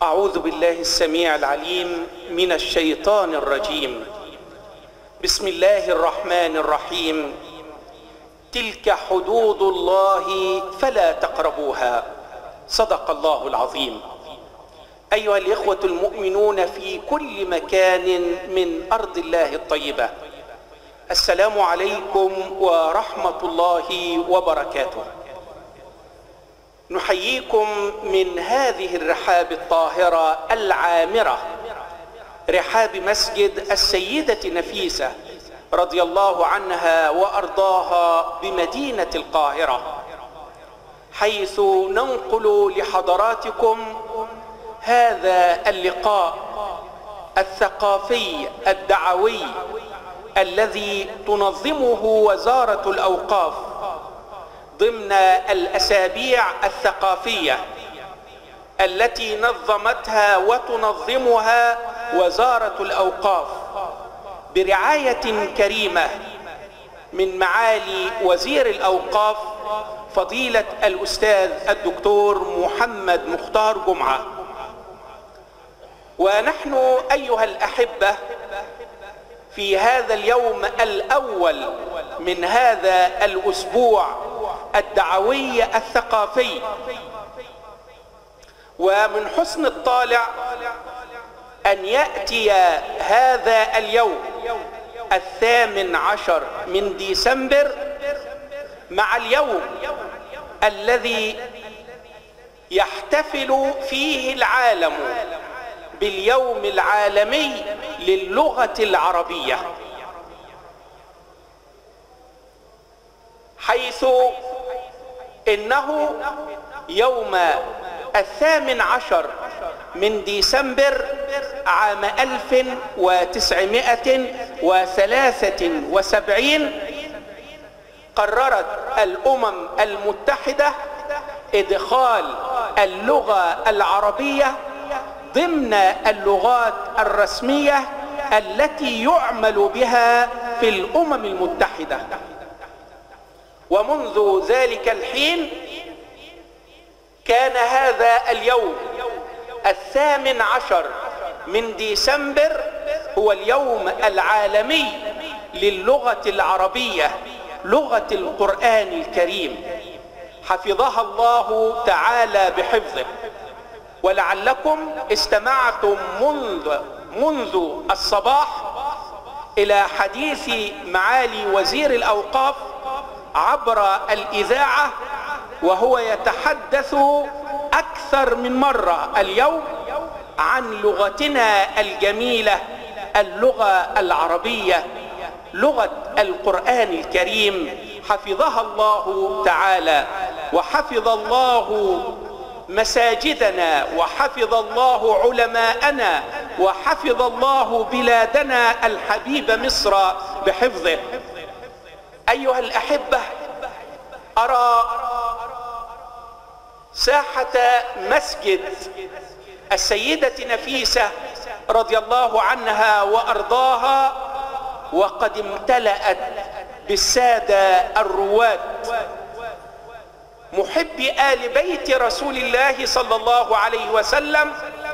أعوذ بالله السميع العليم من الشيطان الرجيم بسم الله الرحمن الرحيم تلك حدود الله فلا تقربوها صدق الله العظيم أيها الإخوة المؤمنون في كل مكان من أرض الله الطيبة السلام عليكم ورحمة الله وبركاته نحييكم من هذه الرحاب الطاهرة العامرة رحاب مسجد السيدة نفيسة رضي الله عنها وأرضاها بمدينة القاهرة حيث ننقل لحضراتكم هذا اللقاء الثقافي الدعوي الذي تنظمه وزارة الأوقاف ضمن الأسابيع الثقافية التي نظمتها وتنظمها وزارة الأوقاف برعاية كريمة من معالي وزير الأوقاف فضيلة الأستاذ الدكتور محمد مختار جمعة ونحن أيها الأحبة في هذا اليوم الأول من هذا الأسبوع الدعوي الثقافي ومن حسن الطالع أن يأتي هذا اليوم الثامن عشر من ديسمبر مع اليوم الذي يحتفل فيه العالم باليوم العالمي للغة العربية حيث إنه يوم الثامن عشر من ديسمبر عام ألف وتسعمائة وثلاثة وسبعين قررت الأمم المتحدة إدخال اللغة العربية ضمن اللغات الرسمية التي يعمل بها في الأمم المتحدة ومنذ ذلك الحين كان هذا اليوم الثامن عشر من ديسمبر هو اليوم العالمي للغة العربية لغة القرآن الكريم حفظها الله تعالى بحفظه ولعلكم استمعتم منذ منذ الصباح إلى حديث معالي وزير الأوقاف عبر الإذاعة وهو يتحدث أكثر من مرة اليوم عن لغتنا الجميلة اللغة العربية لغة القرآن الكريم حفظها الله تعالى وحفظ الله مساجدنا وحفظ الله علماءنا وحفظ الله بلادنا الحبيب مصر بحفظه أيها الأحبة أرى ساحة مسجد السيدة نفيسة رضي الله عنها وأرضاها وقد امتلأت بالسادة الرواد محب آل بيت رسول الله صلى الله عليه وسلم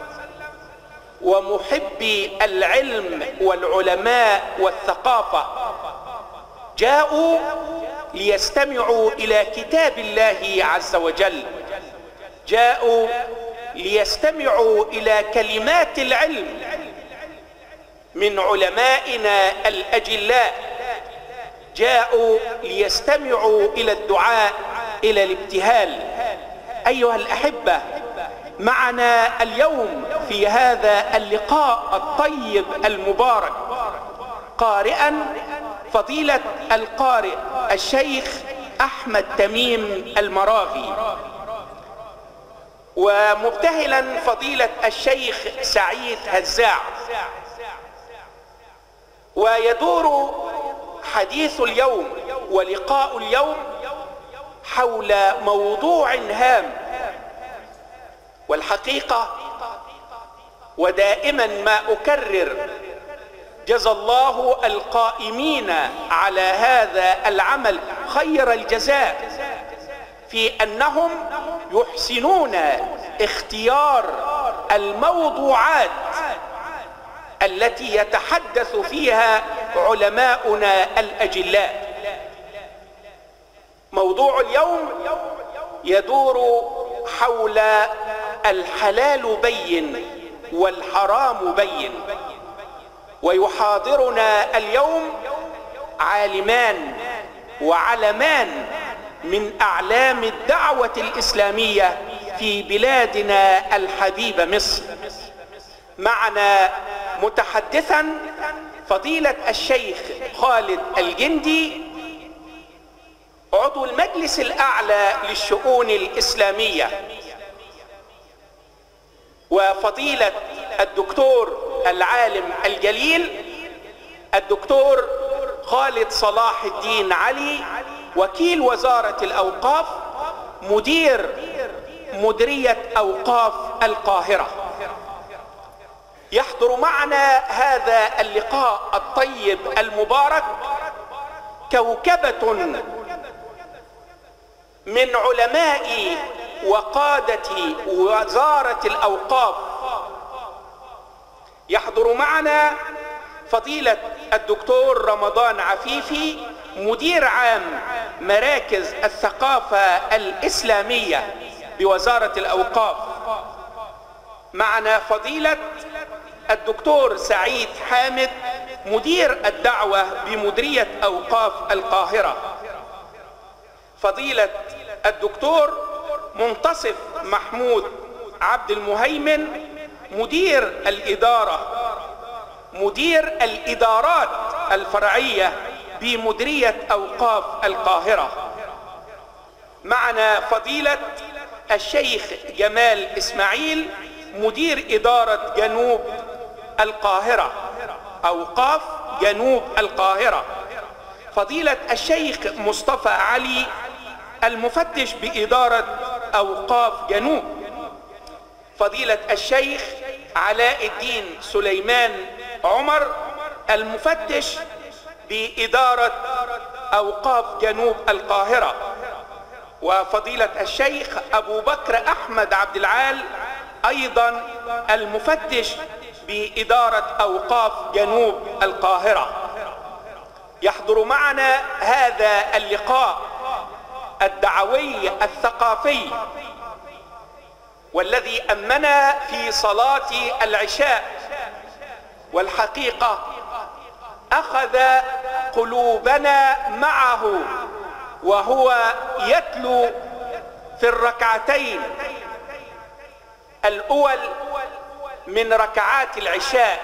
ومحبي العلم والعلماء والثقافة جاءوا ليستمعوا إلى كتاب الله عز وجل جاءوا ليستمعوا إلى كلمات العلم من علمائنا الأجلاء جاءوا ليستمعوا إلى الدعاء إلى الابتهال أيها الأحبة معنا اليوم في هذا اللقاء الطيب المبارك قارئا فضيلة القارئ الشيخ أحمد تميم المراغي ومبتهلا فضيلة الشيخ سعيد هزاع ويدور حديث اليوم ولقاء اليوم حول موضوع هام والحقيقة ودائما ما أكرر جزى الله القائمين على هذا العمل خير الجزاء في أنهم يحسنون اختيار الموضوعات التي يتحدث فيها علماؤنا الاجلاء موضوع اليوم يدور حول الحلال بين والحرام بين ويحاضرنا اليوم عالمان وعلمان من اعلام الدعوه الاسلاميه في بلادنا الحبيبه مصر معنا متحدثا فضيله الشيخ خالد الجندي عضو المجلس الاعلى للشؤون الاسلاميه وفضيله الدكتور العالم الجليل الدكتور خالد صلاح الدين علي وكيل وزاره الاوقاف مدير مديريه اوقاف القاهره يحضر معنا هذا اللقاء الطيب المبارك كوكبه من علماء وقاده وزاره الاوقاف يحضر معنا فضيله الدكتور رمضان عفيفي مدير عام مراكز الثقافه الاسلاميه بوزاره الاوقاف معنا فضيله الدكتور سعيد حامد مدير الدعوه بمديريه اوقاف القاهره فضيله الدكتور منتصف محمود عبد المهيمن مدير الاداره مدير الادارات الفرعيه بمديريه اوقاف القاهره معنا فضيله الشيخ جمال اسماعيل مدير اداره جنوب القاهره اوقاف جنوب القاهره فضيله الشيخ مصطفى علي المفتش باداره اوقاف جنوب فضيله الشيخ علاء الدين سليمان عمر المفتش باداره اوقاف جنوب القاهره وفضيله الشيخ ابو بكر احمد عبد العال ايضا المفتش باداره اوقاف جنوب القاهره يحضر معنا هذا اللقاء الدعوي الثقافي والذي امنا في صلاه العشاء والحقيقه اخذ قلوبنا معه وهو يتلو في الركعتين الاول من ركعات العشاء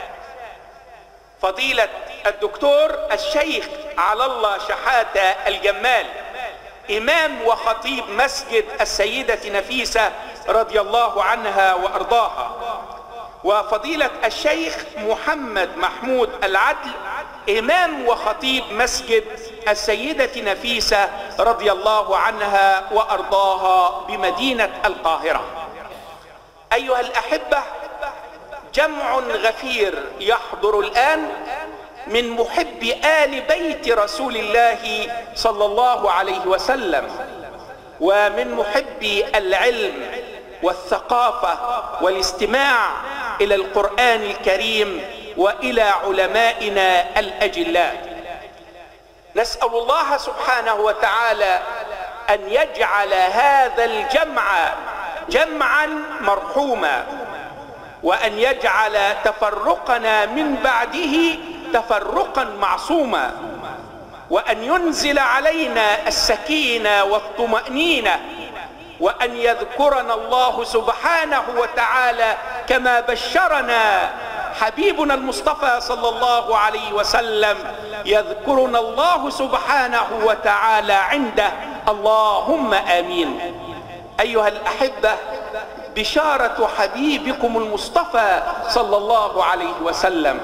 فضيله الدكتور الشيخ على الله شحاته الجمال امام وخطيب مسجد السيده نفيسه رضي الله عنها وارضاها وفضيله الشيخ محمد محمود العدل امام وخطيب مسجد السيده نفيسه رضي الله عنها وارضاها بمدينه القاهره ايها الاحبه جمع غفير يحضر الان من محب ال بيت رسول الله صلى الله عليه وسلم ومن محبي العلم والثقافه والاستماع الى القران الكريم والى علمائنا الاجلاء نسال الله سبحانه وتعالى ان يجعل هذا الجمع جمعا مرحوما وان يجعل تفرقنا من بعده تفرقا معصوما وان ينزل علينا السكينه والطمانينه وان يذكرنا الله سبحانه وتعالى كما بشرنا حبيبنا المصطفى صلى الله عليه وسلم يذكرنا الله سبحانه وتعالى عنده اللهم امين ايها الاحبه بشاره حبيبكم المصطفى صلى الله عليه وسلم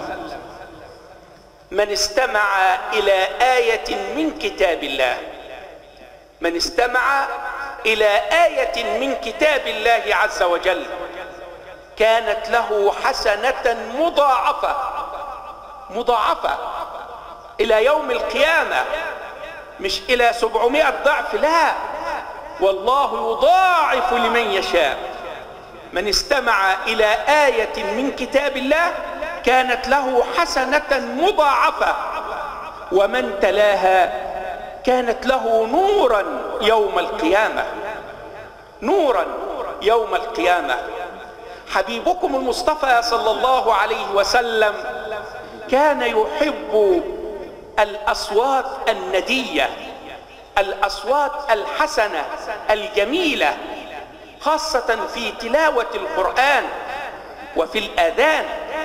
من استمع الى ايه من كتاب الله من استمع الى ايه من كتاب الله عز وجل كانت له حسنه مضاعفه مضاعفه الى يوم القيامه مش الى سبعمائه ضعف لا والله يضاعف لمن يشاء من استمع الى ايه من كتاب الله كانت له حسنه مضاعفه ومن تلاها كانت له نورا يوم القيامه نورا يوم القيامه حبيبكم المصطفى صلى الله عليه وسلم كان يحب الاصوات النديه الاصوات الحسنه الجميله خاصه في تلاوه القران وفي الاذان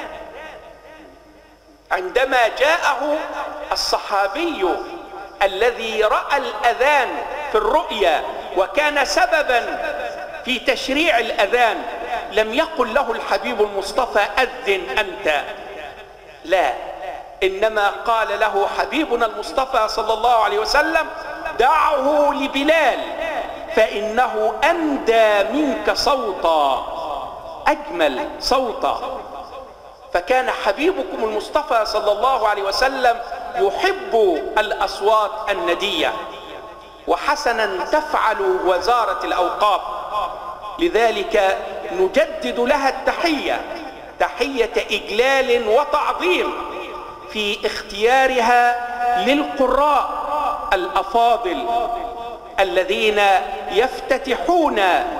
عندما جاءه الصحابي الذي راى الاذان في الرؤيا وكان سببا في تشريع الاذان لم يقل له الحبيب المصطفى اذن انت لا انما قال له حبيبنا المصطفى صلى الله عليه وسلم دعه لبلال فانه اندى منك صوتا اجمل صوتا فكان حبيبكم المصطفى صلى الله عليه وسلم يحب الاصوات النديه وحسنا تفعل وزاره الاوقاف لذلك نجدد لها التحيه تحيه اجلال وتعظيم في اختيارها للقراء الافاضل الذين يفتتحون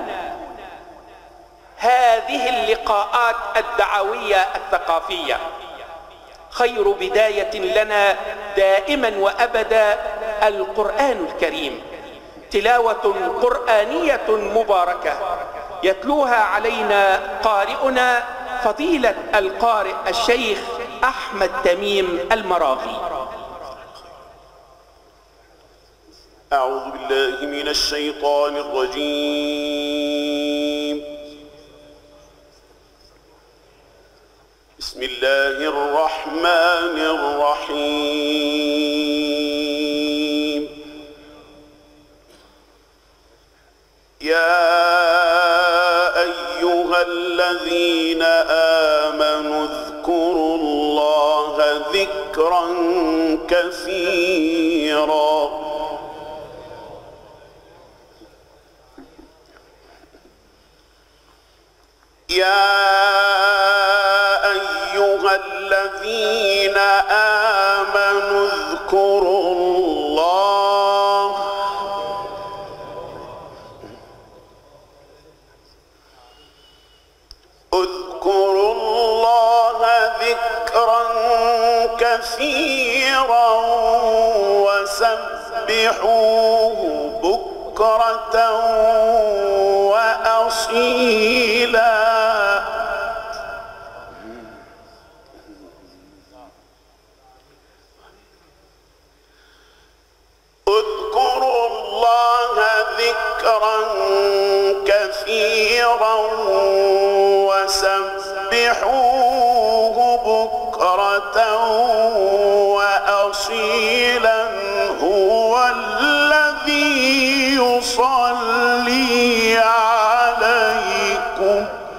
هذه اللقاءات الدعويه الثقافيه خير بدايه لنا دائما وابدا القران الكريم تلاوه قرانيه مباركه يتلوها علينا قارئنا فضيله القارئ الشيخ احمد تميم المراغي أعوذ بالله من الشيطان الرجيم بسم الله الرحمن الرحيم يا أيها الذين آمنوا اذكروا الله ذكرا كثيرا يا أيها الذين آمنوا اذكروا الله اذكروا الله ذكرا كثيرا وسبحوه بكرة وأصيلا اذكروا الله ذكرا كثيرا وسبحوه بكرة وأصيلا هو الذي يصلي عليكم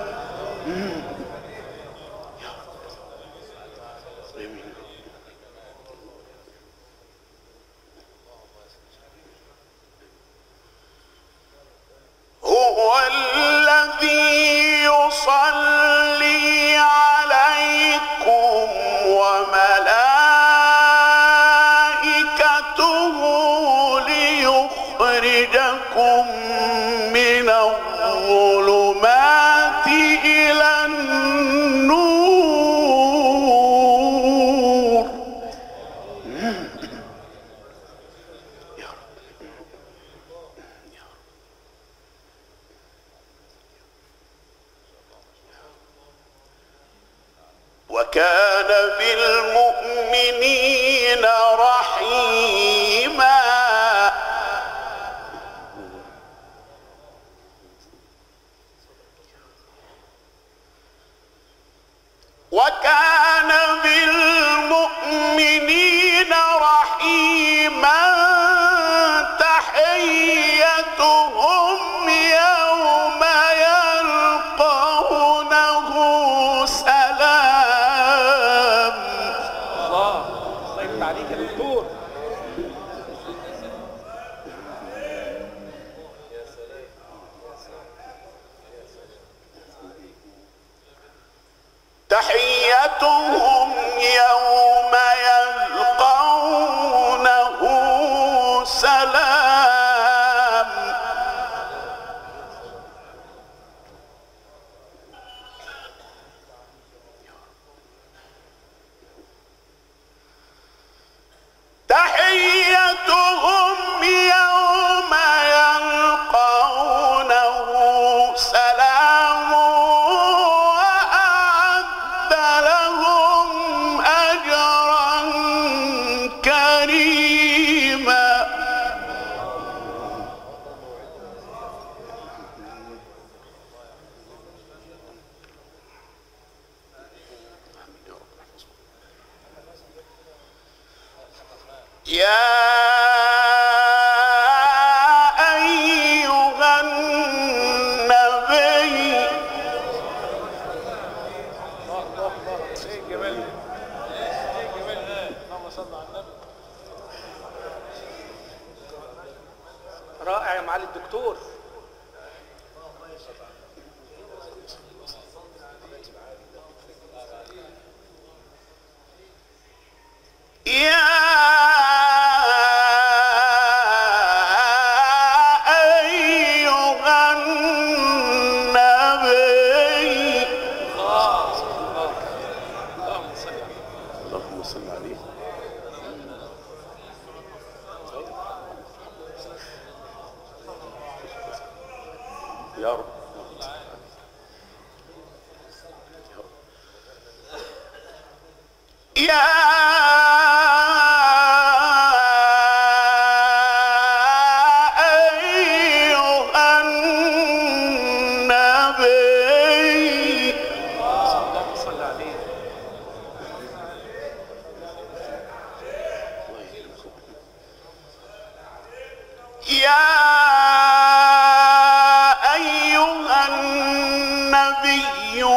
هو الذي يصلي عليكم وملائكته ليخرجكم من الظلمات إلى النور وكان بالمؤمنين رحيما وكان بالمؤمنين رحيما تحيتهم يوم يلقونه سلام الله الله يفتح عليك يا دكتور تحيتهم يوم يلقونه سلام تحيتهم يوم يلقونه سلام وأعد لهم أجرا كريما يا أيها النبي رائع يا معالي الدكتور يا أيها النبي اللهم صل عليه يا رب يا أيها النبي اللهم صل عليه يا أيها النبي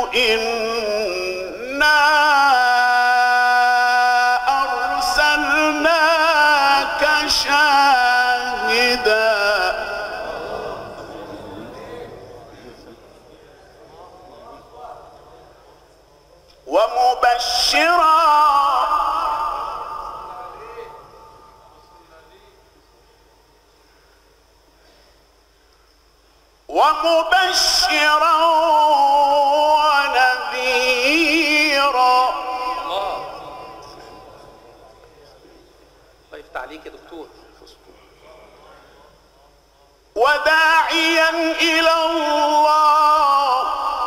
إنا أرسلناك شاهدا ومبشرا ومبشرا ونذيرا الله يفتح عليك يا دكتور وداعيا الى الله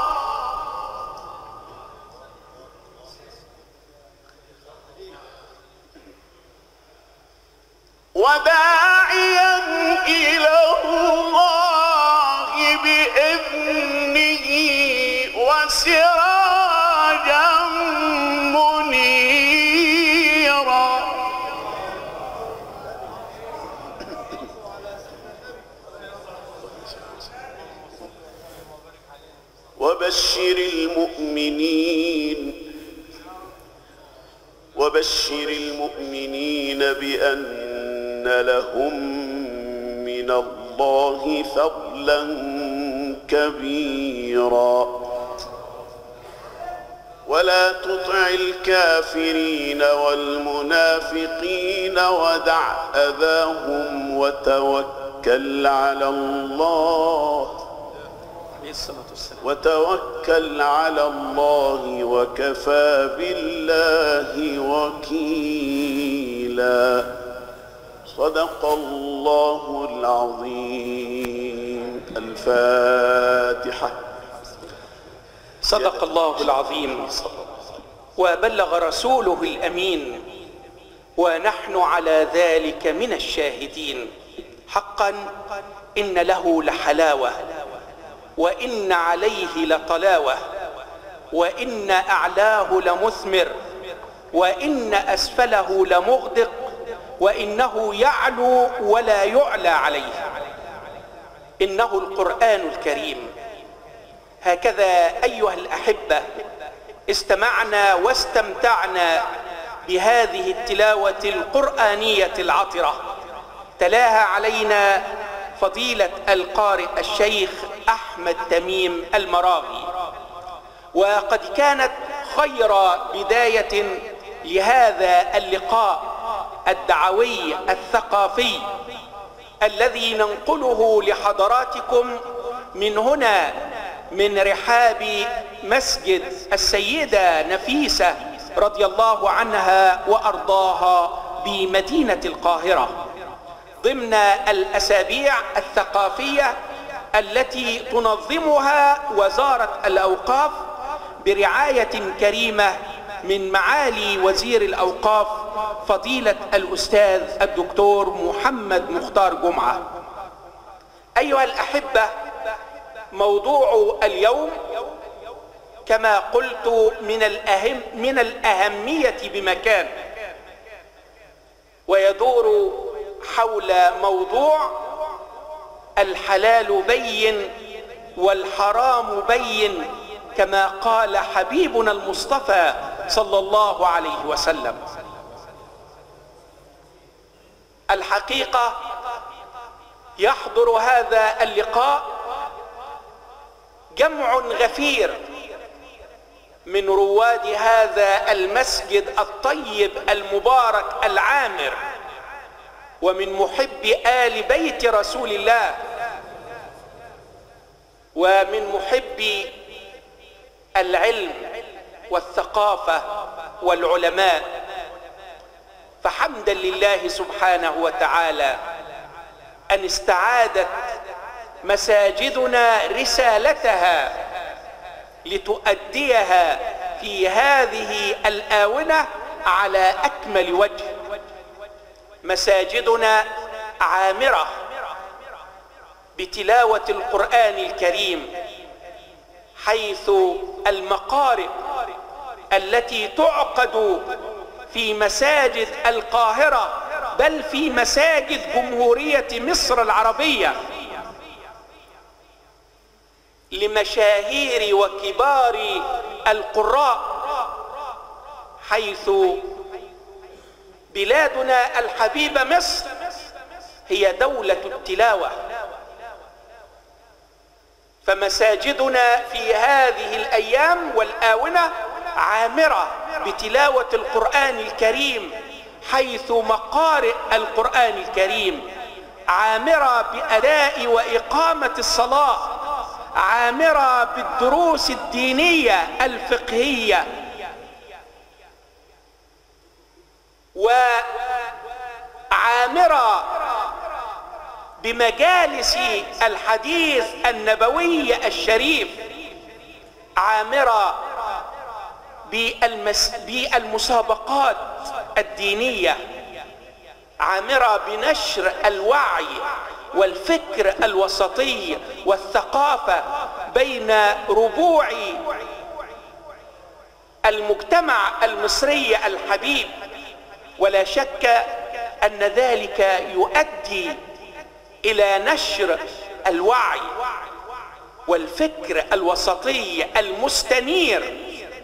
وداعيا الى الله باذنه وسراجا منيرا وبشر المؤمنين وبشر المؤمنين بأن لهم من الله فضلا كبيرا ولا تطع الكافرين والمنافقين ودع أذاهم وتوكل على الله عليه الصلاة والسلام وتوكل على الله وكفى بالله وكيلا صدق الله العظيم الفاتحة صدق الله العظيم وبلغ رسوله الامين ونحن على ذلك من الشاهدين حقا ان له لحلاوه وان عليه لطلاوه وان اعلاه لمثمر وان اسفله لمغدق وانه يعلو ولا يعلى عليه انه القران الكريم هكذا ايها الاحبه استمعنا واستمتعنا بهذه التلاوه القرانيه العطره تلاها علينا فضيله القارئ الشيخ احمد تميم المراغي وقد كانت خير بداية لهذا اللقاء الدعوي الثقافي الذي ننقله لحضراتكم من هنا من رحاب مسجد السيدة نفيسة رضي الله عنها وأرضاها بمدينة القاهرة ضمن الأسابيع الثقافية التي تنظمها وزارة الأوقاف برعاية كريمة من معالي وزير الأوقاف فضيلة الأستاذ الدكتور محمد مختار جمعة أيها الأحبة موضوع اليوم كما قلت من الأهم من الأهمية بمكان ويدور حول موضوع الحلال بين والحرام بين كما قال حبيبنا المصطفى صلى الله عليه وسلم الحقيقة يحضر هذا اللقاء جمع غفير من رواد هذا المسجد الطيب المبارك العامر ومن محب آل بيت رسول الله ومن محب العلم والثقافة والعلماء فحمدا لله سبحانه وتعالى أن استعادت مساجدنا رسالتها لتؤديها في هذه الآونة على أكمل وجه مساجدنا عامرة بتلاوة القرآن الكريم حيث المقارئ التي تعقد في مساجد القاهرة بل في مساجد جمهورية مصر العربية لمشاهير وكبار القراء حيث بلادنا الحبيبة مصر هي دولة التلاوة فمساجدنا في هذه الأيام والآونة عامرة بتلاوة القرآن الكريم حيث مقارئ القرآن الكريم عامرة بأداء وإقامة الصلاة عامرة بالدروس الدينية الفقهية وعامرة بمجالس الحديث النبوي الشريف عامرة بالمس... بالمسابقات الدينية عامرة بنشر الوعي والفكر الوسطي والثقافة بين ربوع المجتمع المصري الحبيب ولا شك أن ذلك يؤدي إلى نشر الوعي والفكر الوسطي المستنير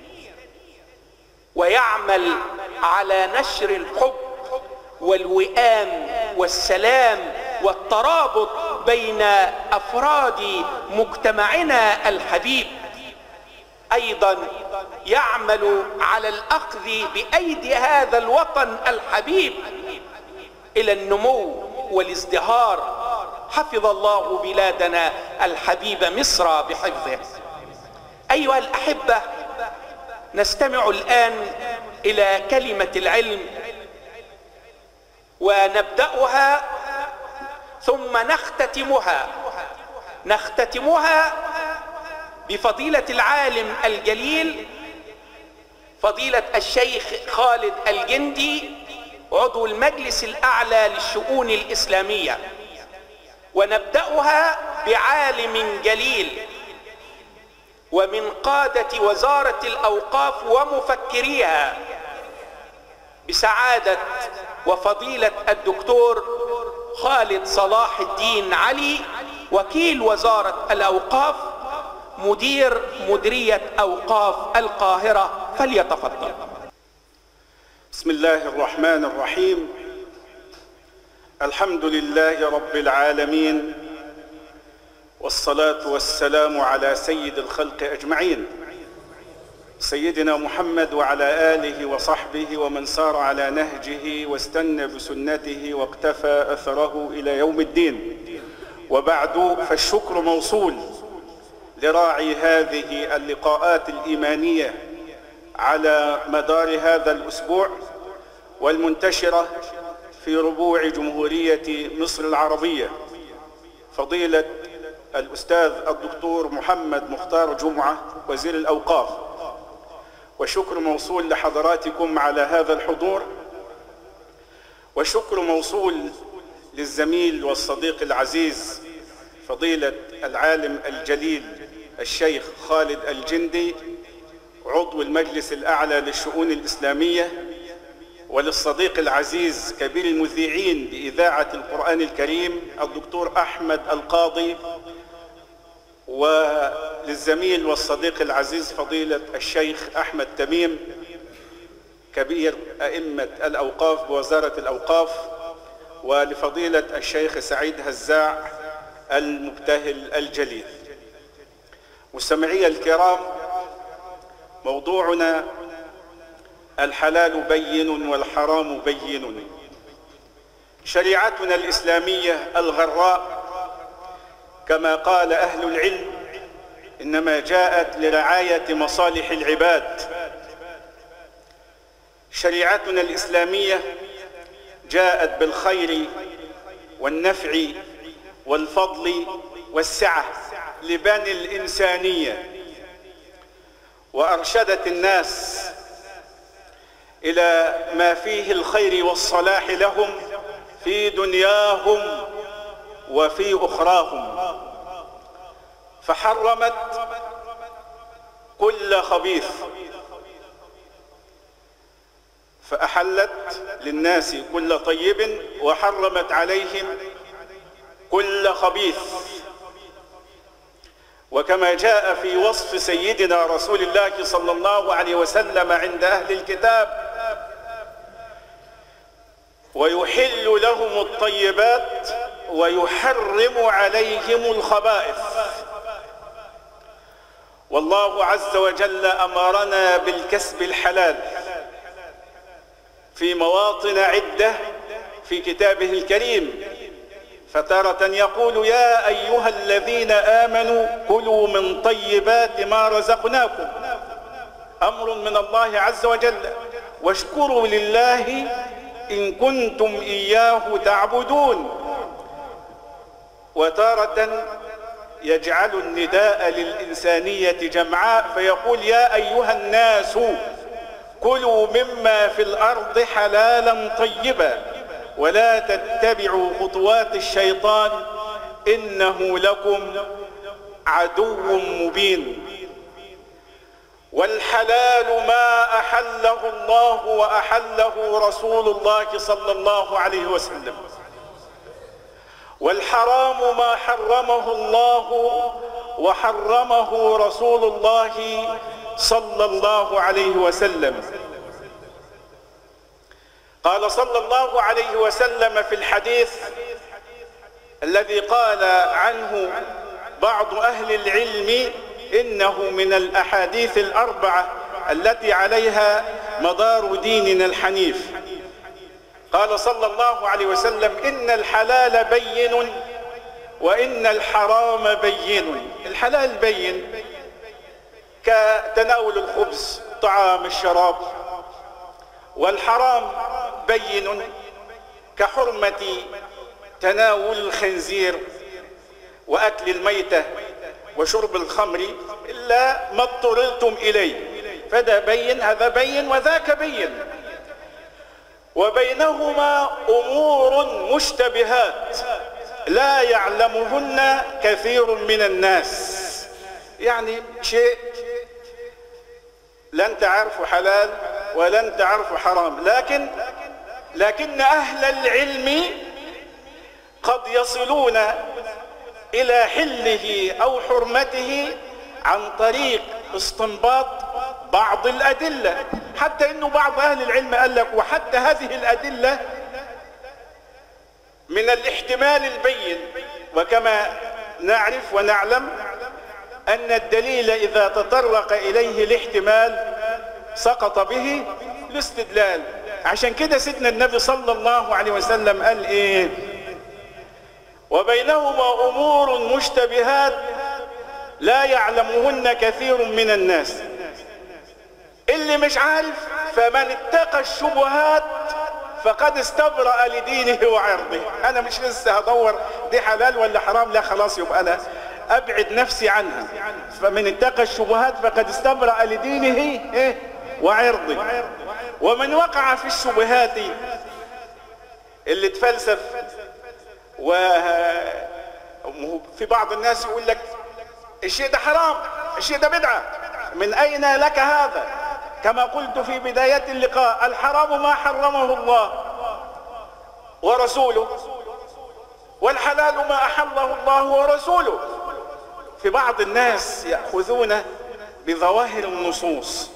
ويعمل على نشر الحب والوئام والسلام والترابط بين افراد مجتمعنا الحبيب ايضا يعمل على الاخذ بايدي هذا الوطن الحبيب الى النمو والازدهار حفظ الله بلادنا الحبيبه مصر بحفظه ايها الاحبه نستمع الان الى كلمه العلم ونبداها ثم نختتمها نختتمها بفضيله العالم الجليل فضيله الشيخ خالد الجندي عضو المجلس الاعلى للشؤون الاسلاميه ونبداها بعالم جليل ومن قاده وزاره الاوقاف ومفكريها بسعاده وفضيله الدكتور خالد صلاح الدين علي وكيل وزاره الاوقاف مدير مديريه اوقاف القاهره فليتفضل بسم الله الرحمن الرحيم الحمد لله رب العالمين والصلاه والسلام على سيد الخلق اجمعين سيدنا محمد وعلى آله وصحبه ومن سار على نهجه واستنى بسنته واقتفى أثره إلى يوم الدين وبعد فالشكر موصول لراعي هذه اللقاءات الإيمانية على مدار هذا الأسبوع والمنتشرة في ربوع جمهورية مصر العربية فضيلة الأستاذ الدكتور محمد مختار جمعة وزير الأوقاف وشكر موصول لحضراتكم على هذا الحضور وشكر موصول للزميل والصديق العزيز فضيلة العالم الجليل الشيخ خالد الجندي عضو المجلس الأعلى للشؤون الإسلامية وللصديق العزيز كبير المذيعين بإذاعة القرآن الكريم الدكتور أحمد القاضي وللزميل والصديق العزيز فضيلة الشيخ أحمد تميم كبير أئمة الأوقاف بوزارة الأوقاف ولفضيلة الشيخ سعيد هزاع المبتهل الجليل مستمعي الكرام موضوعنا الحلال بين والحرام بين شريعتنا الإسلامية الغراء كما قال أهل العلم إنما جاءت لرعاية مصالح العباد شريعتنا الإسلامية جاءت بالخير والنفع والفضل والسعة لبني الإنسانية وأرشدت الناس إلى ما فيه الخير والصلاح لهم في دنياهم وفي أخراهم فحرمت كل خبيث فأحلت للناس كل طيب وحرمت عليهم كل خبيث وكما جاء في وصف سيدنا رسول الله صلى الله عليه وسلم عند أهل الكتاب ويحل لهم الطيبات ويحرم عليهم الخبائث والله عز وجل أمرنا بالكسب الحلال في مواطن عدة في كتابه الكريم فتارة يقول يا أيها الذين آمنوا كلوا من طيبات ما رزقناكم أمر من الله عز وجل واشكروا لله إن كنتم إياه تعبدون وتارة يجعل النداء للإنسانية جمعاء فيقول يا أيها الناس كلوا مما في الأرض حلالا طيبا ولا تتبعوا خطوات الشيطان إنه لكم عدو مبين والحلال ما أحله الله وأحله رسول الله صلى الله عليه وسلم والحرام ما حرمه الله وحرمه رسول الله صلى الله عليه وسلم قال صلى الله عليه وسلم في الحديث الذي قال عنه بعض أهل العلم إنه من الأحاديث الأربعة التي عليها مدار ديننا الحنيف قال صلى الله عليه وسلم إن الحلال بين وإن الحرام بين الحلال بين كتناول الخبز طعام الشراب والحرام بين كحرمة تناول الخنزير وأكل الميتة وشرب الخمر إلا ما اضطررتم إليه فده بين هذا بين وذاك بين وبينهما أمور مشتبهات لا يعلمهن كثير من الناس يعني شيء لن تعرفوا حلال ولن تعرفوا حرام لكن لكن أهل العلم قد يصلون إلى حله أو حرمته عن طريق استنباط بعض الأدلة حتى أنه بعض أهل العلم قال لك وحتى هذه الأدلة من الاحتمال البين وكما نعرف ونعلم أن الدليل إذا تطرق إليه الاحتمال سقط به الاستدلال عشان كده سيدنا النبي صلى الله عليه وسلم قال ايه وبينهما امور مشتبهات لا يعلمهن كثير من الناس اللي مش عارف فمن اتقى الشبهات فقد استبرأ لدينه وعرضه انا مش لسه هدور دي حلال ولا حرام لا خلاص يبقى انا ابعد نفسي عنها فمن اتقى الشبهات فقد استبرأ لدينه ايه وعرضه ومن وقع في الشبهات اللي تفلسف وفي بعض الناس يقول لك الشيء ده حرام الشيء ده بدعة من أين لك هذا كما قلت في بداية اللقاء الحرام ما حرمه الله ورسوله والحلال ما أحله الله ورسوله في بعض الناس يأخذون بظواهر النصوص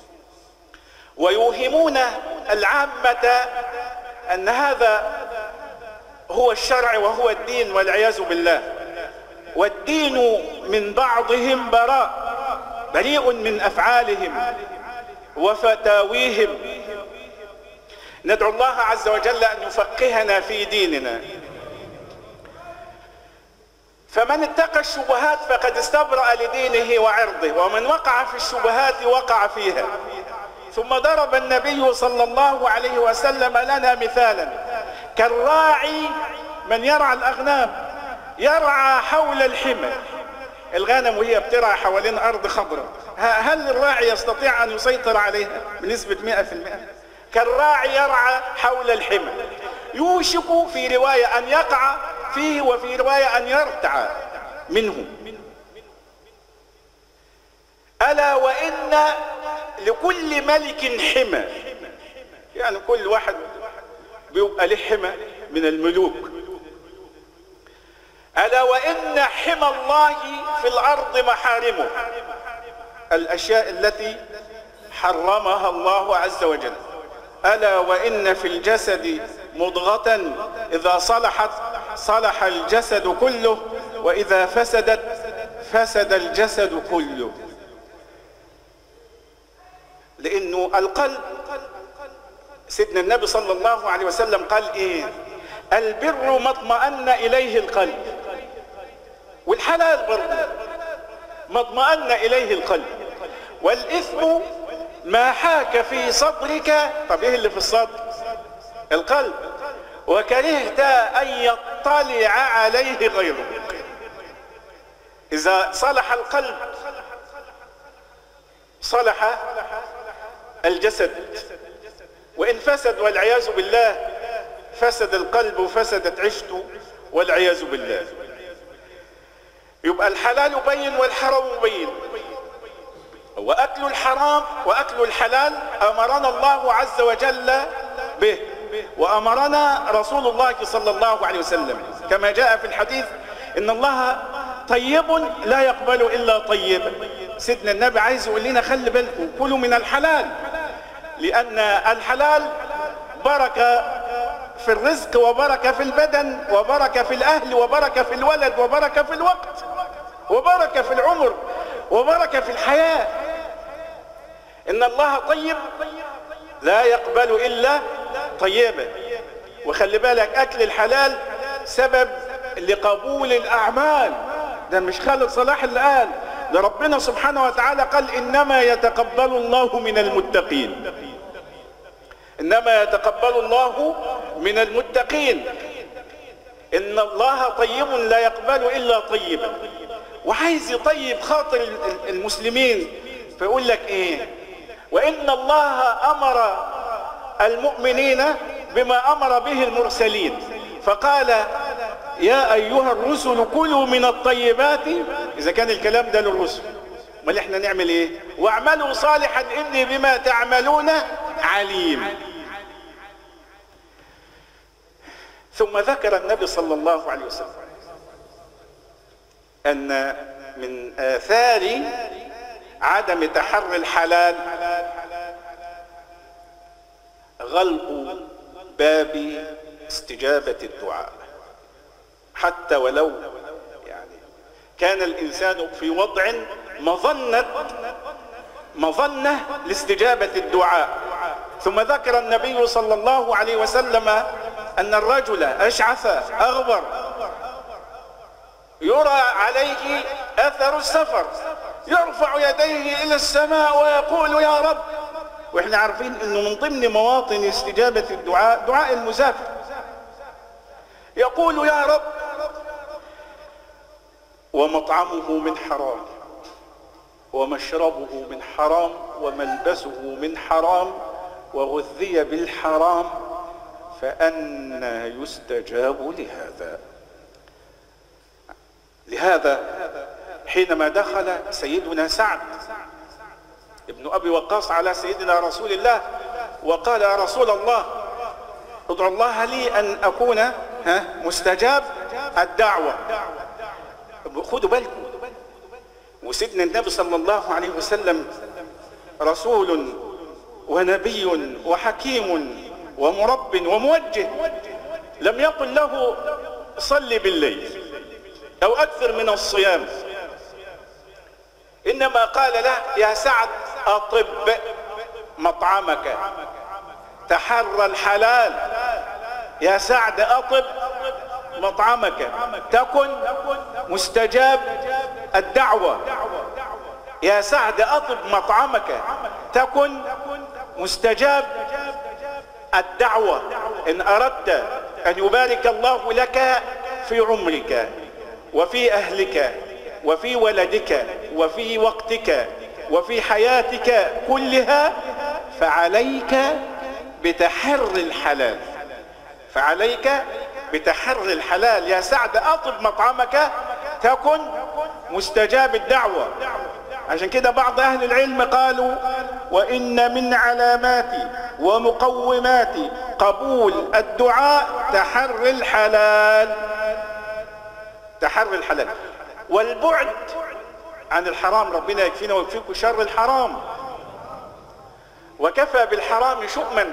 ويوهمون العامة أن هذا هو الشرع وهو الدين والعياذ بالله والدين من بعضهم براء بريء من أفعالهم وفتاويهم ندعو الله عز وجل أن يفقهنا في ديننا فمن اتقى الشبهات فقد استبرأ لدينه وعرضه ومن وقع في الشبهات وقع فيها ثم ضرب النبي صلى الله عليه وسلم لنا مثالا كالراعي من يرعى الأغنام يرعى حول الحمى الغنم وهي بترعى حوالين أرض خضراء هل الراعي يستطيع أن يسيطر عليها بنسبة 100% كالراعي يرعى حول الحمى يوشك في رواية أن يقع فيه وفي رواية أن يرتع منه ألا وإن لكل ملك حمى يعني كل واحد بيبقى له حمى من الملوك ألا وإن حمى الله في الأرض محارمه الأشياء التي حرمها الله عز وجل ألا وإن في الجسد مضغة إذا صلحت صلح الجسد كله وإذا فسدت فسد الجسد كله لأنه القلب سيدنا النبي صلى الله عليه وسلم قال إيه البر ما اطمأن إليه القلب والحلال برضه ما اطمأن إليه القلب والإثم ما حاك في صدرك طب إيه اللي في الصدر القلب وكرهت أن يطلع عليه غيره إذا صلح القلب صلح الجسد وإن فسد والعياذ بالله فسد القلب وفسدت عيشته والعياذ بالله يبقى الحلال بين والحرام بين وأكل الحرام وأكل الحلال أمرنا الله عز وجل به وأمرنا رسول الله صلى الله عليه وسلم كما جاء في الحديث إن الله طيب لا يقبل إلا طيبا سيدنا النبي عايز يقول لنا خلي بالكم كلوا من الحلال لأن الحلال بركة في الرزق وبركة في البدن وبركة في الأهل وبركة في الولد وبركة في الوقت وبركة في العمر وبركة في الحياة إن الله طيب لا يقبل إلا طيبا وخلي بالك أكل الحلال سبب لقبول الأعمال ده مش خالد صلاح اللي قال ده ربنا سبحانه وتعالى قال إنما يتقبل الله من المتقين إنما يتقبل الله من المتقين إن الله طيب لا يقبل إلا طيبا وعايز يطيب خاطر المسلمين فيقول لك إيه وإن الله أمر المؤمنين بما أمر به المرسلين فقال يا أيها الرسل كلوا من الطيبات إذا كان الكلام ده للرسل امال احنا نعمل ايه واعملوا صالحا اني بما تعملون عليم ثم ذكر النبي صلى الله عليه وسلم ان من اثار عدم تحري الحلال غلق باب استجابة الدعاء حتى ولو يعني كان الإنسان في وضع مظنة مظنة لاستجابة الدعاء ثم ذكر النبي صلى الله عليه وسلم أن الرجل أشعث أغبر يرى عليه أثر السفر يرفع يديه إلى السماء ويقول يا رب واحنا عارفين انه من ضمن مواطن استجابة الدعاء دعاء المسافر يقول يا رب ومطعمه من حرام ومشربه من حرام وملبسه من حرام وغذي بالحرام فأنى يستجاب لهذا لهذا حينما دخل سيدنا سعد ابن أبي وقاص على سيدنا رسول الله وقال يا رسول الله ادعو الله لي أن أكون ها مستجاب الدعوة خدوا بالكم وسيدنا النبي صلى الله عليه وسلم رسول ونبي وحكيم ومرب وموجه لم يقل له صل بالليل او اكثر من الصيام انما قال له يا سعد اطب مطعمك تحرى الحلال يا سعد اطب مطعمك تكن مستجاب الدعوة يا سعد أطب مطعمك تكن مستجاب الدعوة إن أردت أن يبارك الله لك في عمرك وفي أهلك وفي ولدك وفي وقتك وفي حياتك كلها فعليك بتحري الحلال فعليك بتحري الحلال يا سعد أطب مطعمك تكن مستجاب الدعوة عشان كده بعض أهل العلم قالوا وإن من علامات ومقومات قبول الدعاء تحري الحلال تحري الحلال والبعد عن الحرام ربنا يكفينا ويكفيكم شر الحرام وكفى بالحرام شؤما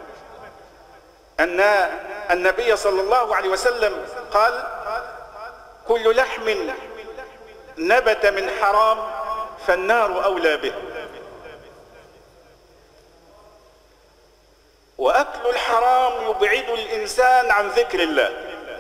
أن النبي صلى الله عليه وسلم قال كل لحم نبت من حرام فالنار أولى به وأكل الحرام يبعد الإنسان عن ذكر الله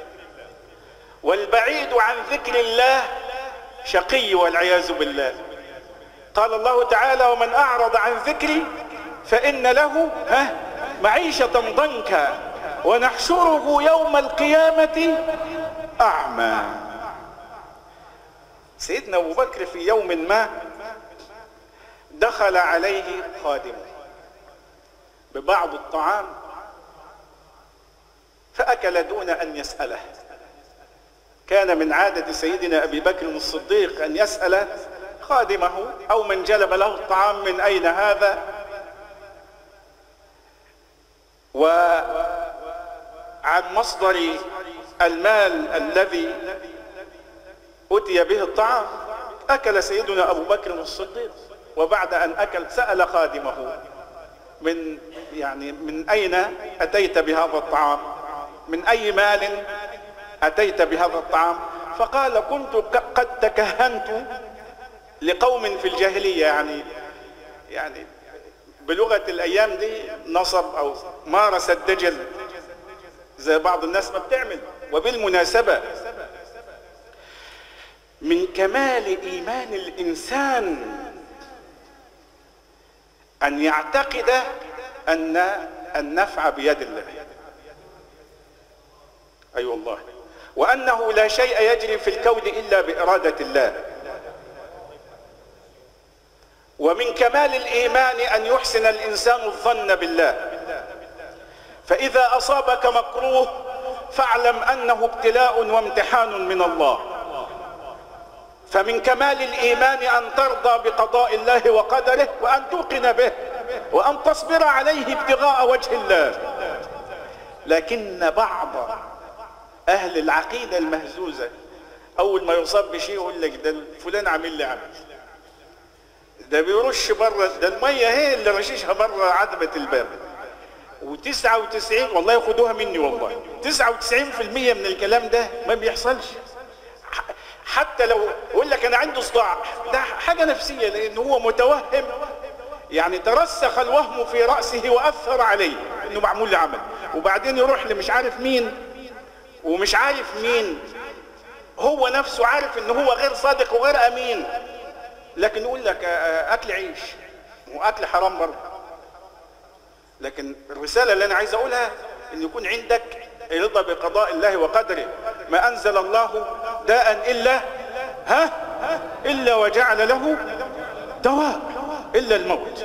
والبعيد عن ذكر الله شقي والعياذ بالله قال الله تعالى ومن أعرض عن ذكري فإن له ها معيشة ضنكا ونحشره يوم القيامة أعمى سيدنا أبو بكر في يوم ما دخل عليه خادمه ببعض الطعام فأكل دون أن يسأله كان من عادة سيدنا أبي بكر الصديق أن يسأل خادمه أو من جلب له الطعام من أين هذا وعن مصدر المال الذي أتي به الطعام أكل سيدنا أبو بكر الصديق وبعد أن أكل سأل خادمه من يعني من أين أتيت بهذا الطعام من أي مال أتيت بهذا الطعام فقال كنت قد تكهنت لقوم في الجاهلية يعني يعني بلغة الأيام دي نصب أو مارس الدجل زي بعض الناس ما بتعمل وبالمناسبة من كمال إيمان الإنسان أن يعتقد أن النفع بيد الله أي أيوة والله وأنه لا شيء يجري في الكون إلا بإرادة الله ومن كمال الإيمان أن يحسن الإنسان الظن بالله فإذا أصابك مكروه فاعلم أنه ابتلاء وامتحان من الله فمن كمال الإيمان أن ترضى بقضاء الله وقدره وأن توقن به وأن تصبر عليه ابتغاء وجه الله لكن بعض أهل العقيدة المهزوزة أول ما يصاب بشيء يقول لك ده فلان عامل لي عمل ده بيرش بره ده المية هي اللي رشيشها بره عتبة الباب وتسعة وتسعين والله ياخدوها مني والله تسعة وتسعين في المية من الكلام ده ما بيحصلش حتى لو يقول لك انا عندي صداع ده حاجه نفسيه لان هو متوهم يعني ترسخ الوهم في رأسه وأثر عليه إنه معمول لعمل وبعدين يروح لمش عارف مين ومش عارف مين هو نفسه عارف إن هو غير صادق وغير أمين لكن يقول لك آه، آه، أكل عيش وأكل حرام برضه لكن الرسالة اللي أنا عايز أقولها إن يكون عندك رضا بقضاء الله وقدره ما أنزل الله داء إلا ها إلا وجعل له دواء إلا الموت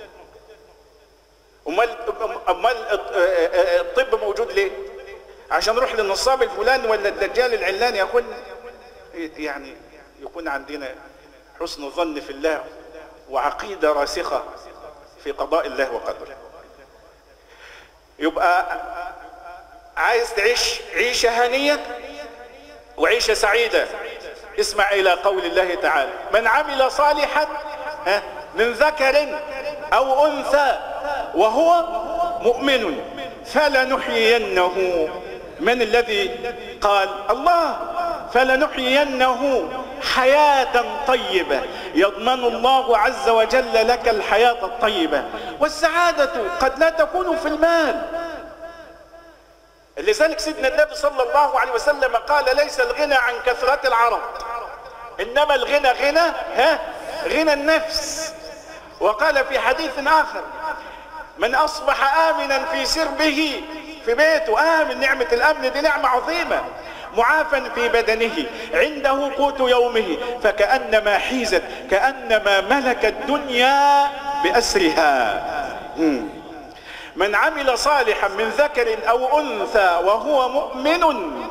أمال أمال الطب موجود ليه؟ عشان نروح للنصاب الفلاني ولا الدجال العلاني يا أخوانا يعني يكون عندنا حسن الظن في الله وعقيدة راسخة في قضاء الله وقدره يبقى عايز تعيش عيشة هنية وعيشة سعيدة اسمع إلى قول الله تعالى من عمل صالحا ها، من ذكر أو أنثى وهو مؤمن فلنحيينه من الذي قال الله فلنحيينه حياة طيبة يضمن الله عز وجل لك الحياة الطيبة والسعادة قد لا تكون في المال لذلك سيدنا النبي صلى الله عليه وسلم قال ليس الغنى عن كثرة العرب انما الغنى غنى ها غنى النفس وقال في حديث اخر من اصبح امنا في سربه في بيته امن نعمة الامن دي نعمة عظيمة معافا في بدنه عنده قوت يومه فكأنما حيزت كأنما ملك الدنيا بأسرها مم. من عمل صالحا من ذكر او انثى وهو مؤمن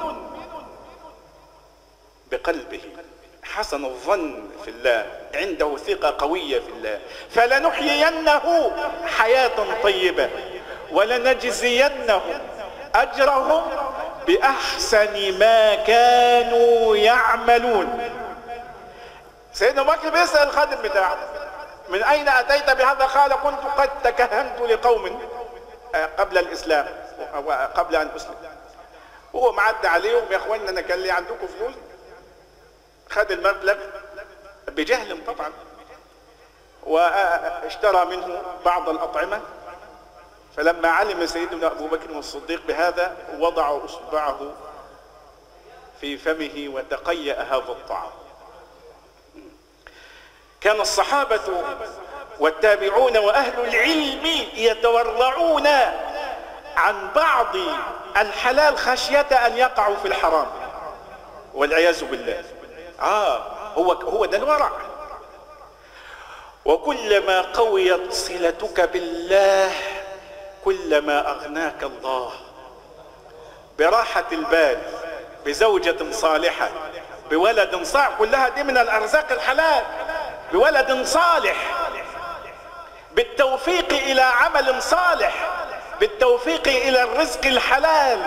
بقلبه حسن الظن في الله عنده ثقة قوية في الله فلنحيينه حياة طيبة ولنجزينهم أجرهم بأحسن ما كانوا يعملون سيدنا أبو بكر بيسأل الخادم بتاعه من أين أتيت بهذا قال كنت قد تكهنت لقوم قبل الإسلام قبل أن أسلم وهو معدى عليهم يا اخوانا انا كان لي عندكم فلوس خد المبلغ بجهل طبعا واشترى منه بعض الأطعمة فلما علم سيدنا أبو بكر الصديق بهذا وضع أصبعه في فمه وتقيأ هذا الطعام كان الصحابة والتابعون وأهل العلم يتورعون عن بعض الحلال خشية أن يقعوا في الحرام والعياذ بالله آه هو هو ده الورع وكلما قويت صلتك بالله كلما أغناك الله براحة البال بزوجة صالحة بولد صالح كلها دي من الأرزاق الحلال بولد صالح بالتوفيق إلى عمل صالح بالتوفيق إلى الرزق الحلال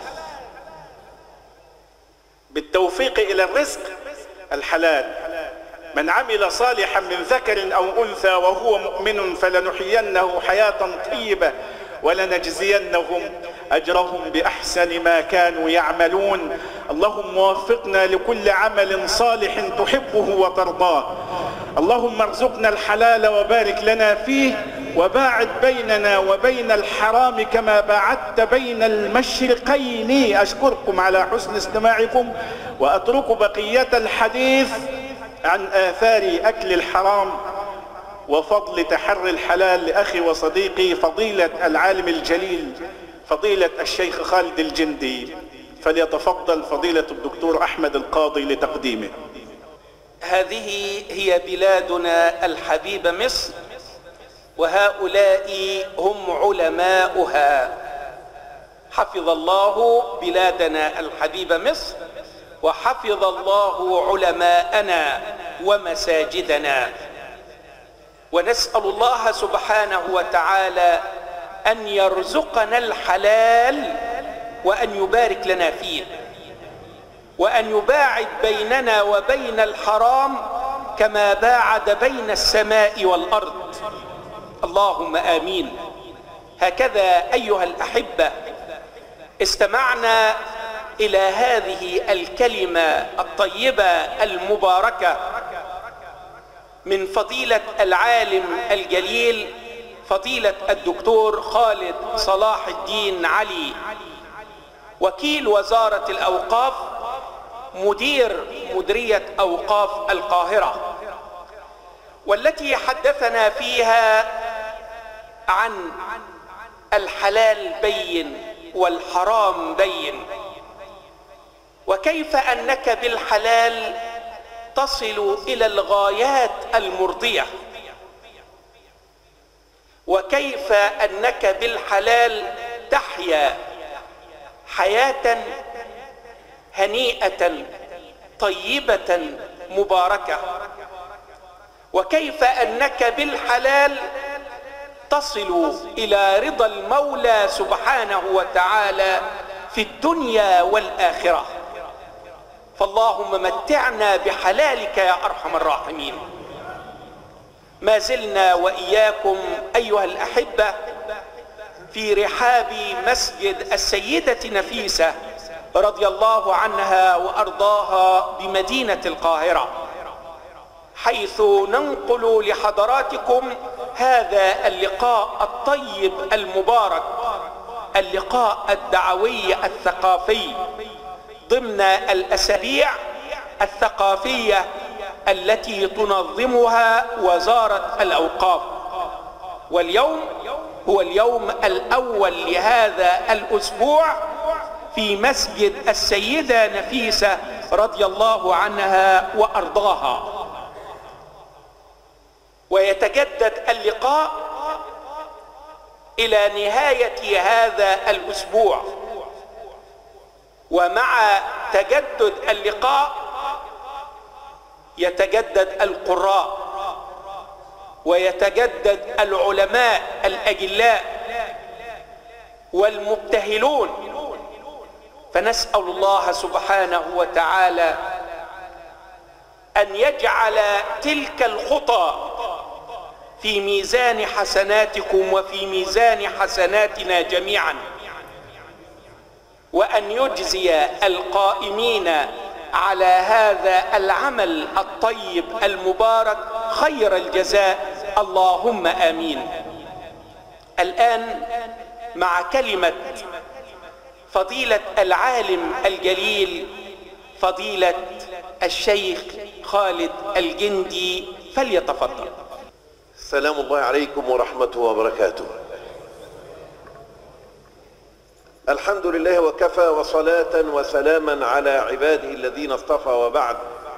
بالتوفيق إلى الرزق الحلال من عمل صالحا من ذكر أو أنثى وهو مؤمن فلنحيينه حياة طيبة ولنجزينهم أجرهم بأحسن ما كانوا يعملون اللهم وفقنا لكل عمل صالح تحبه وترضاه اللهم ارزقنا الحلال وبارك لنا فيه وباعد بيننا وبين الحرام كما باعدت بين المشرقين أشكركم على حسن استماعكم وأترك بقية الحديث عن آثار أكل الحرام وفضل تحري الحلال لأخي وصديقي فضيلة العالم الجليل فضيلة الشيخ خالد الجندي فليتفضل فضيلة الدكتور أحمد القاضي لتقديمه هذه هي بلادنا الحبيبة مصر وهؤلاء هم علماؤها حفظ الله بلادنا الحبيبة مصر وحفظ الله علماءنا ومساجدنا ونسأل الله سبحانه وتعالى أن يرزقنا الحلال وأن يبارك لنا فيه وأن يباعد بيننا وبين الحرام كما باعد بين السماء والأرض اللهم آمين هكذا أيها الأحبة استمعنا إلى هذه الكلمة الطيبة المباركة من فضيلة العالم الجليل فضيلة الدكتور خالد صلاح الدين علي وكيل وزارة الأوقاف مدير مديرية أوقاف القاهرة والتي حدثنا فيها عن الحلال بين والحرام بين وكيف أنك بالحلال تصل إلى الغايات المرضية وكيف أنك بالحلال تحيا حياة هنيئة طيبة مباركة وكيف أنك بالحلال تصل إلى رضا المولى سبحانه وتعالى في الدنيا والآخرة فاللهم متعنا بحلالك يا أرحم الراحمين ما زلنا وإياكم أيها الأحبة في رحاب مسجد السيدة نفيسة رضي الله عنها وأرضاها بمدينة القاهرة حيث ننقل لحضراتكم هذا اللقاء الطيب المبارك اللقاء الدعوي الثقافي ضمن الأسابيع الثقافية التي تنظمها وزارة الأوقاف واليوم هو اليوم الأول لهذا الأسبوع في مسجد السيدة نفيسة رضي الله عنها وأرضاها ويتجدد اللقاء إلى نهاية هذا الأسبوع ومع تجدد اللقاء يتجدد القراء ويتجدد العلماء الأجلاء والمبتهلون فنسأل الله سبحانه وتعالى أن يجعل تلك الخطى في ميزان حسناتكم وفي ميزان حسناتنا جميعا وأن يجزي القائمين على هذا العمل الطيب المبارك خير الجزاء اللهم آمين الآن مع كلمة فضيلة العالم الجليل فضيلة الشيخ خالد الجندي فليتفضل سلام الله عليكم ورحمته وبركاته الحمد لله وكفى وصلاة وسلاما على عباده الذين اصطفى وبعد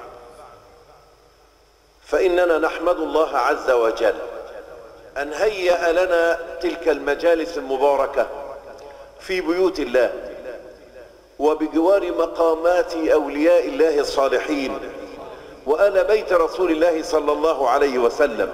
فإننا نحمد الله عز وجل أن هيأ لنا تلك المجالس المباركة في بيوت الله وبجوار مقامات أولياء الله الصالحين وآل بيت رسول الله صلى الله عليه وسلم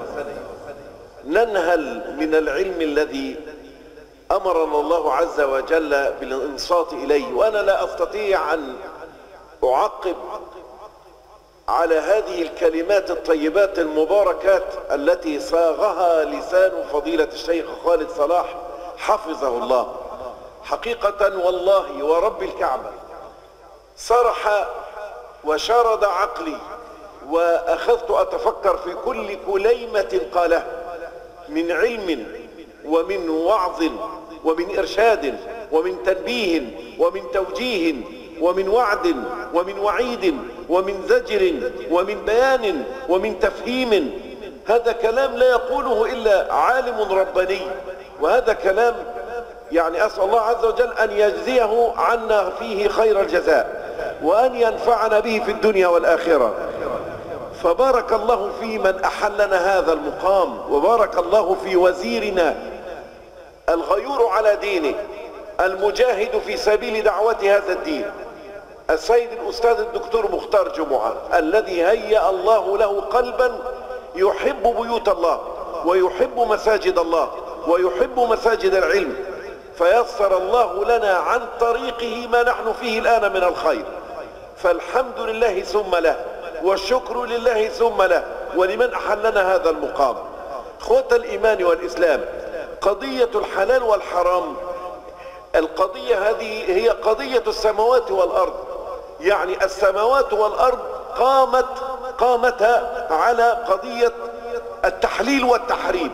ننهل من العلم الذي أمرنا الله عز وجل بالانصات إليه وأنا لا أستطيع أن أعقب على هذه الكلمات الطيبات المباركات التي صاغها لسان فضيلة الشيخ خالد صلاح حفظه الله حقيقة والله ورب الكعبة صرح وشرد عقلي وأخذت أتفكر في كل كليمة قاله من علم ومن وعظ ومن إرشاد ومن تنبيه ومن توجيه ومن وعد ومن وعيد ومن زجر ومن بيان ومن تفهيم هذا كلام لا يقوله إلا عالم رباني وهذا كلام يعني أسأل الله عز وجل أن يجزيه عنا فيه خير الجزاء وأن ينفعنا به في الدنيا والآخرة فبارك الله في من أحلنا هذا المقام وبارك الله في وزيرنا الغيور على دينه المجاهد في سبيل دعوة هذا الدين السيد الأستاذ الدكتور مختار جمعة الذي هيأ الله له قلبا يحب بيوت الله ويحب مساجد الله ويحب مساجد العلم فيسر الله لنا عن طريقه ما نحن فيه الآن من الخير فالحمد لله ثم له والشكر لله ثم له ولمن أحلنا هذا المقام اخوة الإيمان والإسلام قضية الحلال والحرام القضية هذه هي قضية السماوات والأرض يعني السماوات والأرض قامت قامتا على قضية التحليل والتحريم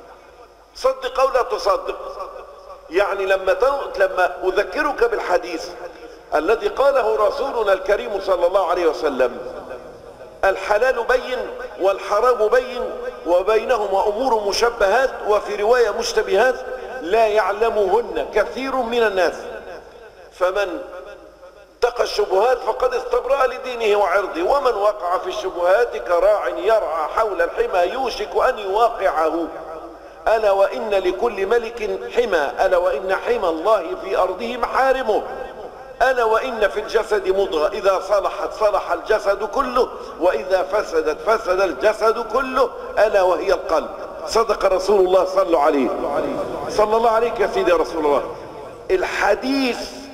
صدق او لا تصدق يعني لما لما اذكرك بالحديث الذي قاله رسولنا الكريم صلى الله عليه وسلم الحلال بين والحرام بين وبينهما امور مشبهات وفي روايه مشتبهات لا يعلمهن كثير من الناس فمن اتقى الشبهات فقد استبرأ لدينه وعرضه ومن وقع في الشبهات كراع يرعى حول الحمى يوشك أن يواقعه ألا وإن لكل ملك حمى ألا وإن حمى الله في أرضه محارمه ألا وإن في الجسد مضغة إذا صلحت صلح الجسد كله وإذا فسدت فسد الجسد كله ألا وهي القلب صدق رسول الله صلى عليه صلى الله عليك يا سيدي رسول الله الحديث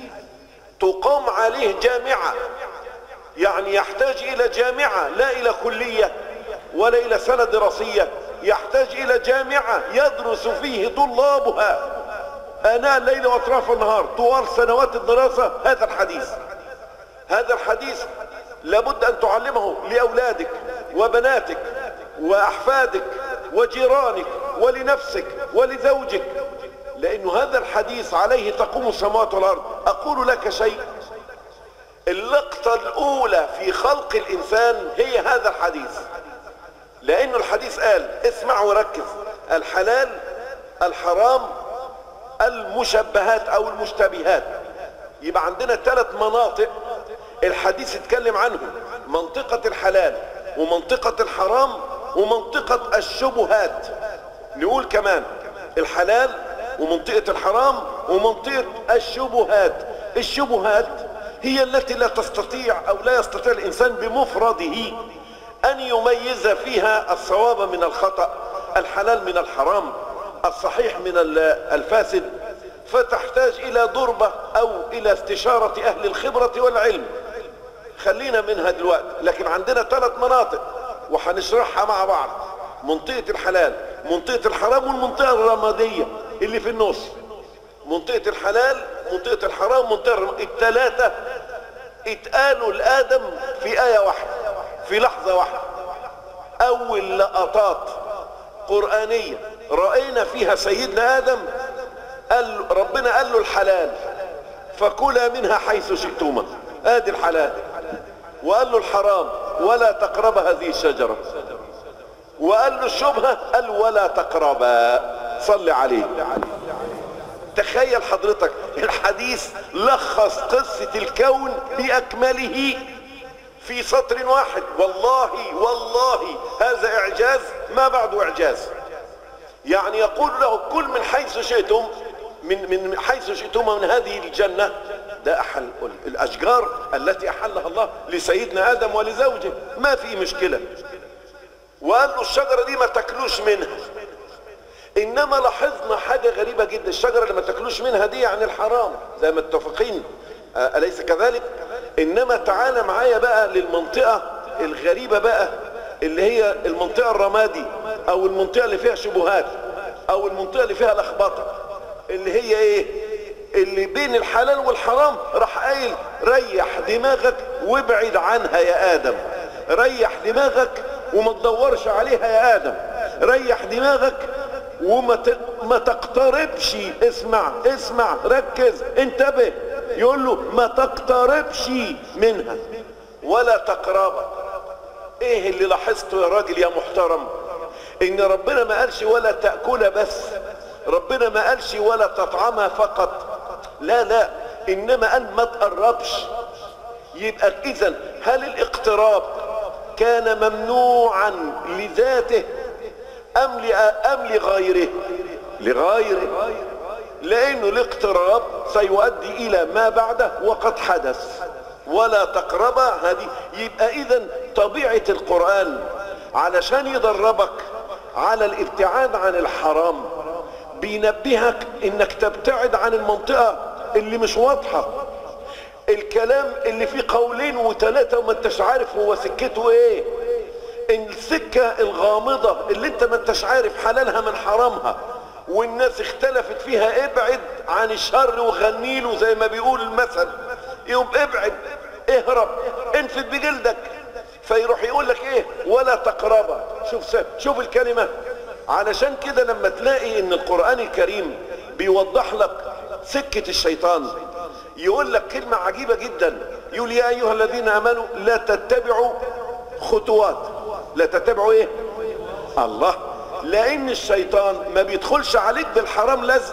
تقام عليه جامعة يعني يحتاج إلى جامعة لا إلى كلية ولا إلى سنة دراسية يحتاج إلى جامعة يدرس فيه طلابها آناء الليل وأطراف النهار طوال سنوات الدراسة هذا الحديث هذا الحديث لابد أن تعلمه لأولادك وبناتك وأحفادك وجيرانك ولنفسك ولزوجك لأن هذا الحديث عليه تقوم السماوات والأرض أقول لك شيء اللقطة الأولى في خلق الإنسان هي هذا الحديث لأن الحديث قال اسمع وركز الحلال الحرام المشبهات أو المشتبهات يبقى عندنا ثلاث مناطق الحديث اتكلم عنهم منطقة الحلال ومنطقة الحرام ومنطقة الشبهات نقول كمان الحلال ومنطقة الحرام ومنطقة الشبهات الشبهات هي التي لا تستطيع او لا يستطيع الانسان بمفرده ان يميز فيها الصواب من الخطأ الحلال من الحرام الصحيح من الفاسد فتحتاج الى ضربة او الى استشارة اهل الخبرة والعلم خلينا منها دلوقتي لكن عندنا ثلاث مناطق وهنشرحها مع بعض منطقة الحلال منطقة الحرام والمنطقة الرمادية اللي في النص منطقة الحلال منطقة الحرام منطقة الرم... الثلاثة اتقالوا لآدم في آية واحدة في لحظة واحدة أول لقطات قرآنية رأينا فيها سيدنا آدم قال ربنا قال له الحلال فكلا منها حيث شئتما ادي الحلال وقال له الحرام ولا تقرب هذه الشجرة وقال له الشبهة قال ولا تقربا صل عليه تخيل حضرتك الحديث لخص قصة الكون بأكمله في سطر واحد والله والله هذا إعجاز ما بعده إعجاز يعني يقول له كل من حيث شئتم من من حيث شئتم من هذه الجنة ده أحل الأشجار التي أحلها الله لسيدنا آدم ولزوجه ما في مشكلة وقال له الشجرة دي ما تاكلوش منها انما لاحظنا حاجة غريبة جدا الشجرة اللي ما تاكلوش منها دي عن الحرام زي ما اتفقين أليس كذلك انما تعالى معايا بقى للمنطقة الغريبة بقى اللي هي المنطقة الرمادي او المنطقة اللي فيها شبهات او المنطقة اللي فيها لخبطة اللي هي ايه اللي بين الحلال والحرام راح قايل ريح دماغك وابعد عنها يا ادم ريح دماغك وما تدورش عليها يا ادم ريح دماغك وما ت... ما تقتربش اسمع اسمع ركز انتبه يقول له ما تقتربش منها ولا تقربها ايه اللي لاحظته يا راجل يا محترم ان ربنا ما قالش ولا تأكل بس ربنا ما قالش ولا تطعمها فقط لا لا انما قال ما تقربش يبقى اذا هل الاقتراب كان ممنوعا لذاته ام ام لغيره لغيره لانه الاقتراب سيؤدي الى ما بعده وقد حدث ولا تقرب هذه يبقى اذا طبيعة القرآن علشان يدربك على الابتعاد عن الحرام بينبهك انك تبتعد عن المنطقة اللي مش واضحة الكلام اللي فيه قولين وثلاثة وما انتش عارف هو سكته ايه السكة الغامضة اللي انت ما انتش عارف حلالها من حرامها والناس اختلفت فيها ابعد عن الشر وغنيله زي ما بيقول المثل يقوم ابعد اهرب انفد بجلدك فيروح يقول لك ايه ولا تقربا شوف س- شوف الكلمة علشان كده لما تلاقي ان القرآن الكريم بيوضح لك سكة الشيطان يقول لك كلمة عجيبة جدا يقول يا ايها الذين امنوا لا تتبعوا خطوات لا تتبعوا ايه الله لان الشيطان ما بيدخلش عليك بالحرام لازم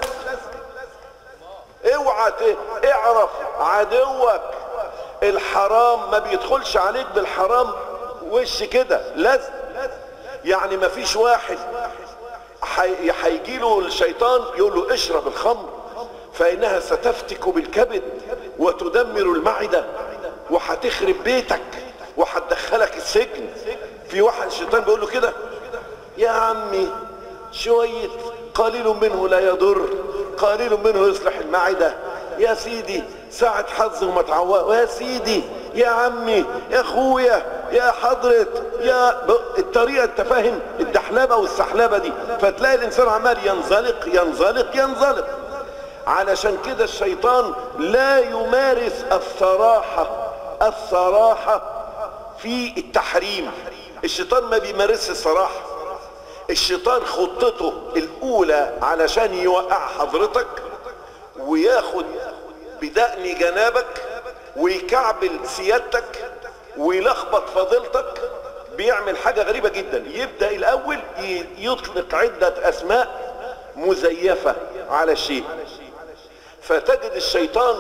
اوعى ت- اعرف عدوك الحرام ما بيدخلش عليك بالحرام وش كده لازم يعني ما فيش واحد حي- هيجي له الشيطان يقول له اشرب الخمر فانها ستفتك بالكبد وتدمر المعده وهتخرب بيتك وهتدخلك السجن في واحد الشيطان بيقول له كده يا عمي شوية قليل منه لا يضر قليل منه يصلح المعدة يا سيدي ساعة حظ وما تعوق يا سيدي يا عمي يا اخويا يا حضرة يا ب- الطريقة انت فاهم الدحلبة والسحلبة دي فتلاقي الانسان عمال ينزلق ينزلق ينزلق علشان كده الشيطان لا يمارس الصراحة الصراحة في التحريم الشيطان ما بيمارسش الصراحة الشيطان خطته الاولى علشان يوقع حضرتك وياخد بدقن جنابك ويكعبل سيادتك ويلخبط فضيلتك بيعمل حاجة غريبة جدا يبدأ الاول ي- يطلق عدة اسماء مزيفة على الشيء فتجد الشيطان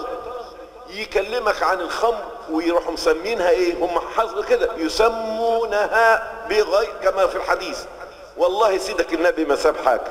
يكلمك عن الخمر ويروحوا مسمينها ايه هم حظ كده يسمونها بغير كما في الحديث والله سيدك النبي ما ساب حاجه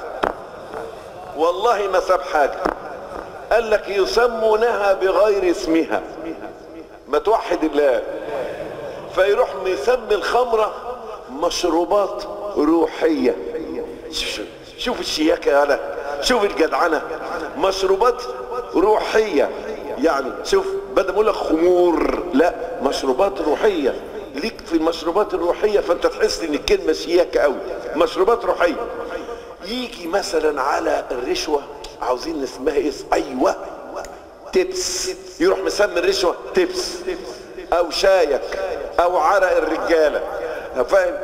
والله ما ساب حاجه قال لك يسمونها بغير اسمها ما توحد الله فيروح مسمي الخمره مشروبات روحيه شوف شوف, شوف الشياكه يا ولد شوف الجدعنه مشروبات روحيه يعني شوف بدل ما اقول لك خمور لا مشروبات روحيه ليك في المشروبات الروحيه فانت تحس ان الكلمه شياكه قوي مشروبات روحيه يجي مثلا على الرشوه عاوزين اسمها اسم ايوه تبس يروح مسمي الرشوه تبس او شايك او عرق الرجاله فاهم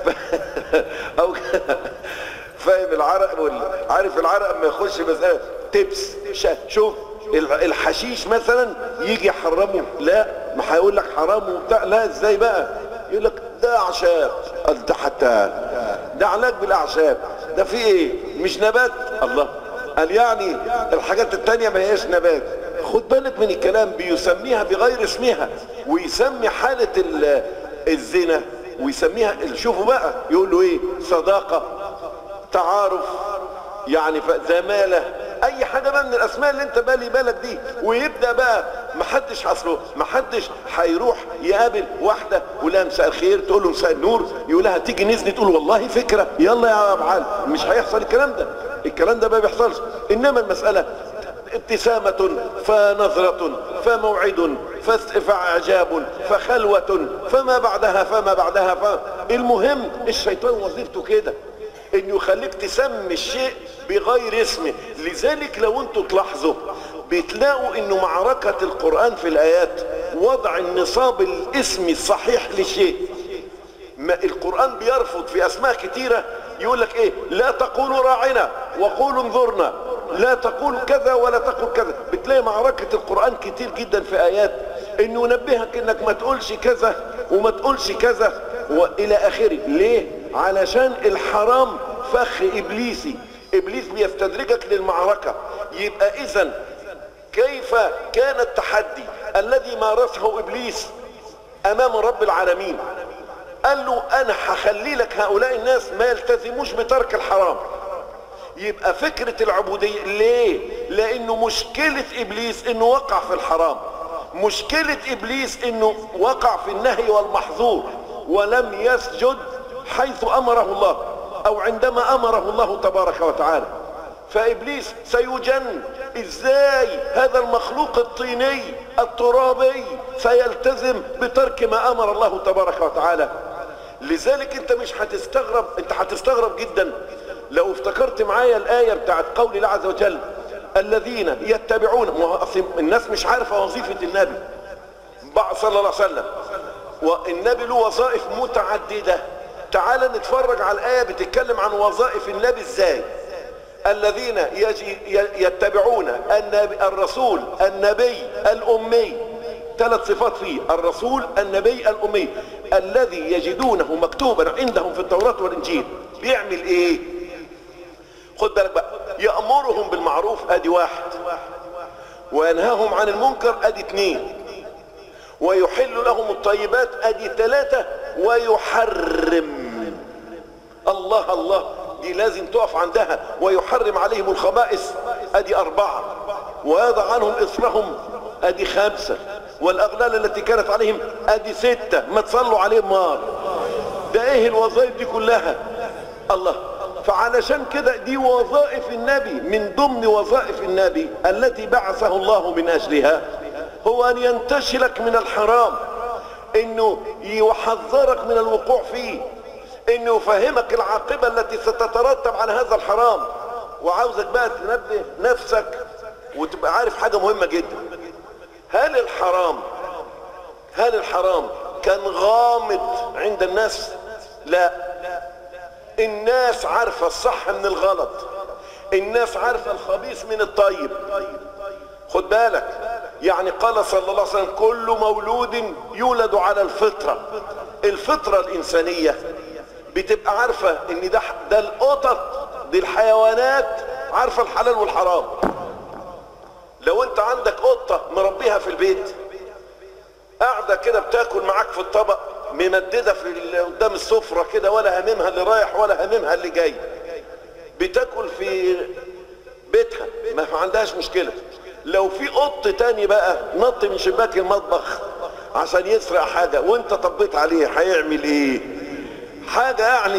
او فاهم العرق وال... عارف العرق ما يخش مسألة تبس شا... شوف ال- الحشيش مثلا يجي يحرمه لا ما هيقول لك حرام وبتاع لا ازاي بقى يقول لك ده اعشاب قال ده حتى ده علاج بالاعشاب ده في ايه مش نبات الله قال يعني الحاجات التانية ما هيش نبات خد بالك من الكلام بيسميها بغير اسمها ويسمي حالة ال- الزنا ويسميها شوفوا بقى يقول له ايه صداقة تعارف يعني ف- زمالة اي حاجة بقى من الاسماء اللي انت بالي بالك دي ويبدأ بقى محدش اصله محدش هيروح يقابل واحدة ولها مساء الخير تقول له مساء النور يقول لها تيجي نزني تقول والله فكرة يلا يا ابو علي مش هيحصل الكلام ده الكلام ده ما بيحصلش انما المسألة ابتسامة فنظرة فموعد فس- فاعجاب فخلوة فما بعدها فما بعدها ف... المهم الشيطان وظيفته كده انه يخليك تسمي الشيء بغير اسمه لذلك لو انتوا تلاحظوا بتلاقوا انه معركة القرآن في الايات وضع النصاب الاسمي الصحيح لشيء ما القرآن بيرفض في اسماء كتيرة يقول لك ايه لا تقولوا راعنا وقولوا انظرنا لا تقول كذا ولا تقول كذا بتلاقي معركة القرآن كتير جدا في ايات انه ينبهك انك ما تقولش كذا وما تقولش كذا والى اخره ليه علشان الحرام فخ ابليسي ابليس بيستدرجك للمعركة يبقى اذا كيف كان التحدي الذي مارسه ابليس امام رب العالمين قال له انا هخلي لك هؤلاء الناس ما يلتزموش بترك الحرام يبقى فكرة العبودية ليه لانه مشكلة ابليس انه وقع في الحرام مشكلة ابليس انه وقع في النهي والمحظور ولم يسجد حيث امره الله او عندما امره الله تبارك وتعالى فابليس سيجن ازاي هذا المخلوق الطيني الترابي سيلتزم بترك ما امر الله تبارك وتعالى لذلك انت مش هتستغرب انت هتستغرب جدا لو افتكرت معايا الايه بتاعت قول الله عز وجل الذين يتبعون ما هو أصل الناس مش عارفه وظيفه النبي بعد صلى الله عليه وسلم والنبي له وظائف متعددة تعال نتفرج على الآية بتتكلم عن وظائف النبي ازاي الذين يجي يتبعون النبي الرسول النبي الأمي ثلاث صفات فيه الرسول النبي الأمي الذي يجدونه مكتوبا عندهم في التوراة والإنجيل بيعمل ايه خد بالك بقى يأمرهم بالمعروف ادي واحد وينهاهم عن المنكر ادي اثنين ويحل لهم الطيبات ادي ثلاثة ويحرم الله الله دي لازم تقف عندها ويحرم عليهم الخبائث ادي اربعة ويضع عنهم اصرهم ادي خمسة والاغلال التي كانت عليهم ادي ستة ما تصلوا عليهم نار ده ايه الوظائف دي كلها الله فعلشان كده دي وظائف النبي من ضمن وظائف النبي التي بعثه الله من اجلها هو ان ينتشلك من الحرام انه يحذرك من الوقوع فيه انه يفهمك العاقبة التي ستترتب على هذا الحرام وعاوزك بقى تنبه نفسك وتبقى عارف حاجة مهمة جدا هل الحرام هل الحرام كان غامض عند الناس لا الناس عارفة الصح من الغلط الناس عارفة الخبيث من الطيب خد بالك يعني قال صلى الله عليه وسلم كل مولود يولد على الفطرة الفطرة الإنسانية بتبقى عارفة ان ده ده القطط دي الحيوانات عارفة الحلال والحرام لو انت عندك قطة مربيها في البيت قاعدة كده بتاكل معاك في الطبق ممددة في قدام السفرة كده ولا هممها اللي رايح ولا هممها اللي جاي بتاكل في بيتها ما عندهاش مشكلة لو في قط تاني بقى نط من شباك المطبخ عشان يسرق حاجة وانت طبيت عليه هيعمل ايه حاجة يعني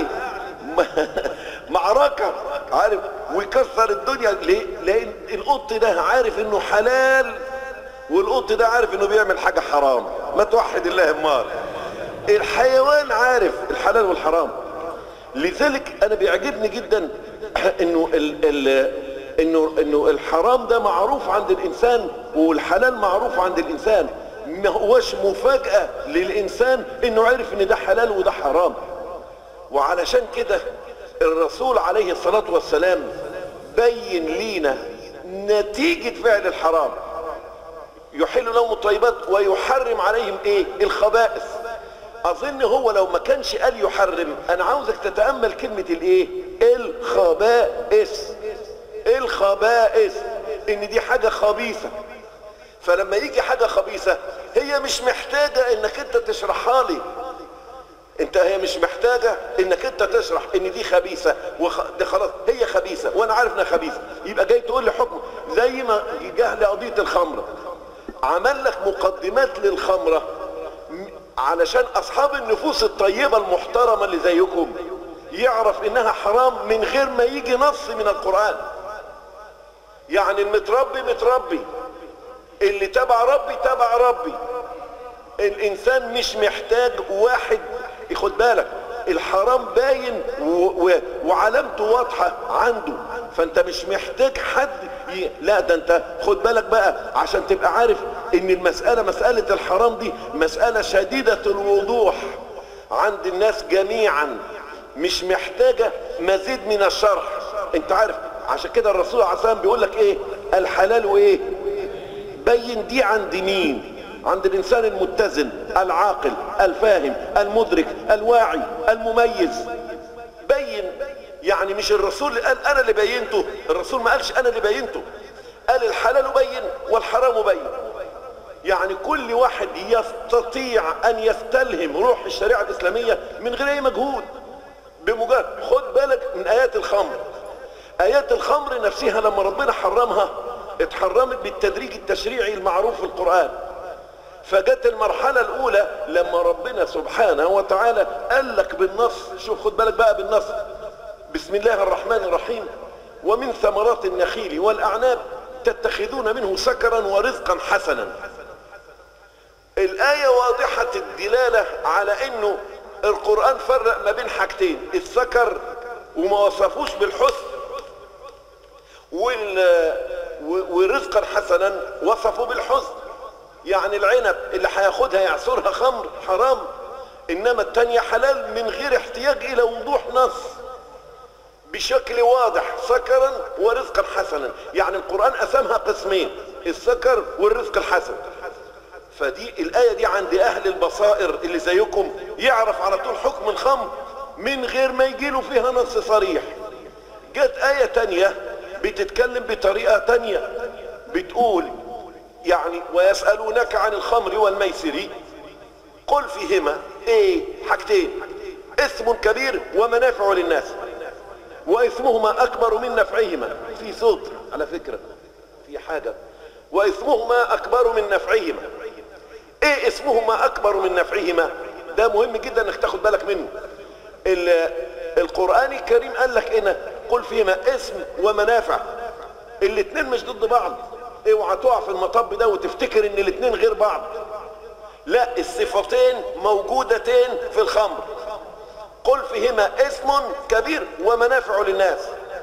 معركة عارف ويكسر الدنيا ليه لان القط ده عارف انه حلال والقط ده عارف انه بيعمل حاجة حرام ما توحد الله امال الحيوان عارف الحلال والحرام لذلك انا بيعجبني جدا انه ال ال انه انه الحرام ده معروف عند الانسان والحلال معروف عند الانسان ما هوش مفاجأة للانسان انه عرف ان ده حلال وده حرام وعلشان كده الرسول عليه الصلاة والسلام بين لينا نتيجة فعل الحرام يحل لهم الطيبات ويحرم عليهم ايه الخبائث اظن هو لو ما كانش قال يحرم انا عاوزك تتأمل كلمة الايه الخبائث الخبائث ان دي حاجة خبيثة فلما يجي حاجة خبيثة هي مش محتاجة انك انت تشرحها لي انت هي مش محتاجة انك انت تشرح ان دي خبيثة وخ... دي خلاص هي خبيثة وانا عارف انها خبيثة يبقى جاي تقول لي حكم زي ما جه لقضية الخمرة عمل لك مقدمات للخمرة علشان اصحاب النفوس الطيبة المحترمة اللي زيكم يعرف انها حرام من غير ما يجي نص من القرآن يعني المتربي متربي اللي تبع ربي تبع ربي الانسان مش محتاج واحد ياخد بالك الحرام باين و... و... وعلامته واضحة عنده فانت مش محتاج حد ي... لا ده انت خد بالك بقى عشان تبقى عارف ان المسألة مسألة الحرام دي مسألة شديدة الوضوح عند الناس جميعا مش محتاجة مزيد من الشرح انت عارف عشان كده الرسول عليه الصلاة بيقول لك ايه الحلال وايه بين دي عند مين عند الانسان المتزن العاقل الفاهم المدرك الواعي المميز بين يعني مش الرسول اللي قال انا اللي بينته الرسول ما قالش انا اللي بينته قال الحلال بين والحرام بين يعني كل واحد يستطيع ان يستلهم روح الشريعة الاسلامية من غير اي مجهود بمجرد خد بالك من ايات الخمر ايات الخمر نفسها لما ربنا حرمها اتحرمت بالتدريج التشريعي المعروف في القرآن فجت المرحلة الأولى لما ربنا سبحانه وتعالى قال لك بالنص شوف خد بالك بقى بالنص بسم الله الرحمن الرحيم ومن ثمرات النخيل والأعناب تتخذون منه سكرا ورزقا حسنا الآية واضحة الدلالة على أنه القرآن فرق ما بين حاجتين السكر وما وصفوش بالحسن وال... ورزقا حسنا وصفوا بالحسن يعني العنب اللي هياخدها يعصرها خمر حرام انما التانية حلال من غير احتياج الى وضوح نص بشكل واضح سكرا ورزقا حسنا يعني القرآن قسمها قسمين السكر والرزق الحسن فدي الآية دي عند أهل البصائر اللي زيكم يعرف على طول حكم الخمر من غير ما يجيله فيها نص صريح جت آية تانية بتتكلم بطريقة تانية بتقول يعني ويسألونك عن الخمر والميسر قل فيهما ايه حاجتين اسم كبير ومنافع للناس واثمهما اكبر من نفعهما في صوت على فكرة في حاجة واثمهما اكبر من نفعهما ايه اسمهما اكبر من نفعهما ده مهم جدا انك تاخد بالك منه ال- القرآن الكريم قال لك هنا قل فيهما اسم ومنافع الاتنين مش ضد بعض اوعى تقع في المطب ده وتفتكر ان الاتنين غير بعض لا الصفتين موجودتين في الخمر قل فيهما اسم كبير ومنافع للناس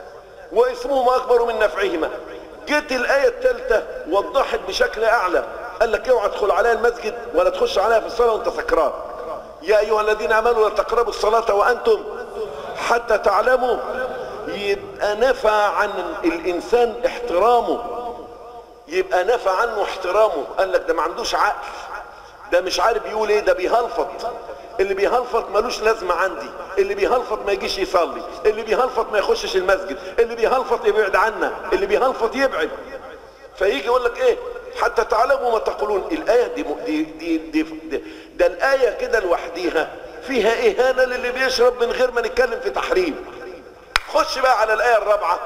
واسمهما اكبر من نفعهما جت الايه الثالثه وضحت بشكل اعلى قال لك اوعى تدخل عليها المسجد ولا تخش عليها في الصلاه وانت سكران يا ايها الذين امنوا لا تقربوا الصلاه وانتم حتى تعلموا يبقى نفى عن الانسان احترامه يبقى نفى عنه احترامه قال لك ده ما عندوش عقل ده مش عارف يقول ايه ده بيهلفط اللي بيهلفط ملوش لازمة عندي اللي بيهلفط ما يجيش يصلي اللي بيهلفط ما يخشش المسجد اللي بيهلفط يبعد عنا اللي بيهلفط يبعد فيجي يقول لك ايه حتى تعلموا ما تقولون الآية دي, دي, دي, دي, دي ده الآية كده لوحديها فيها إهانة للي بيشرب من غير ما نتكلم في تحريم خش بقى على الآية الرابعة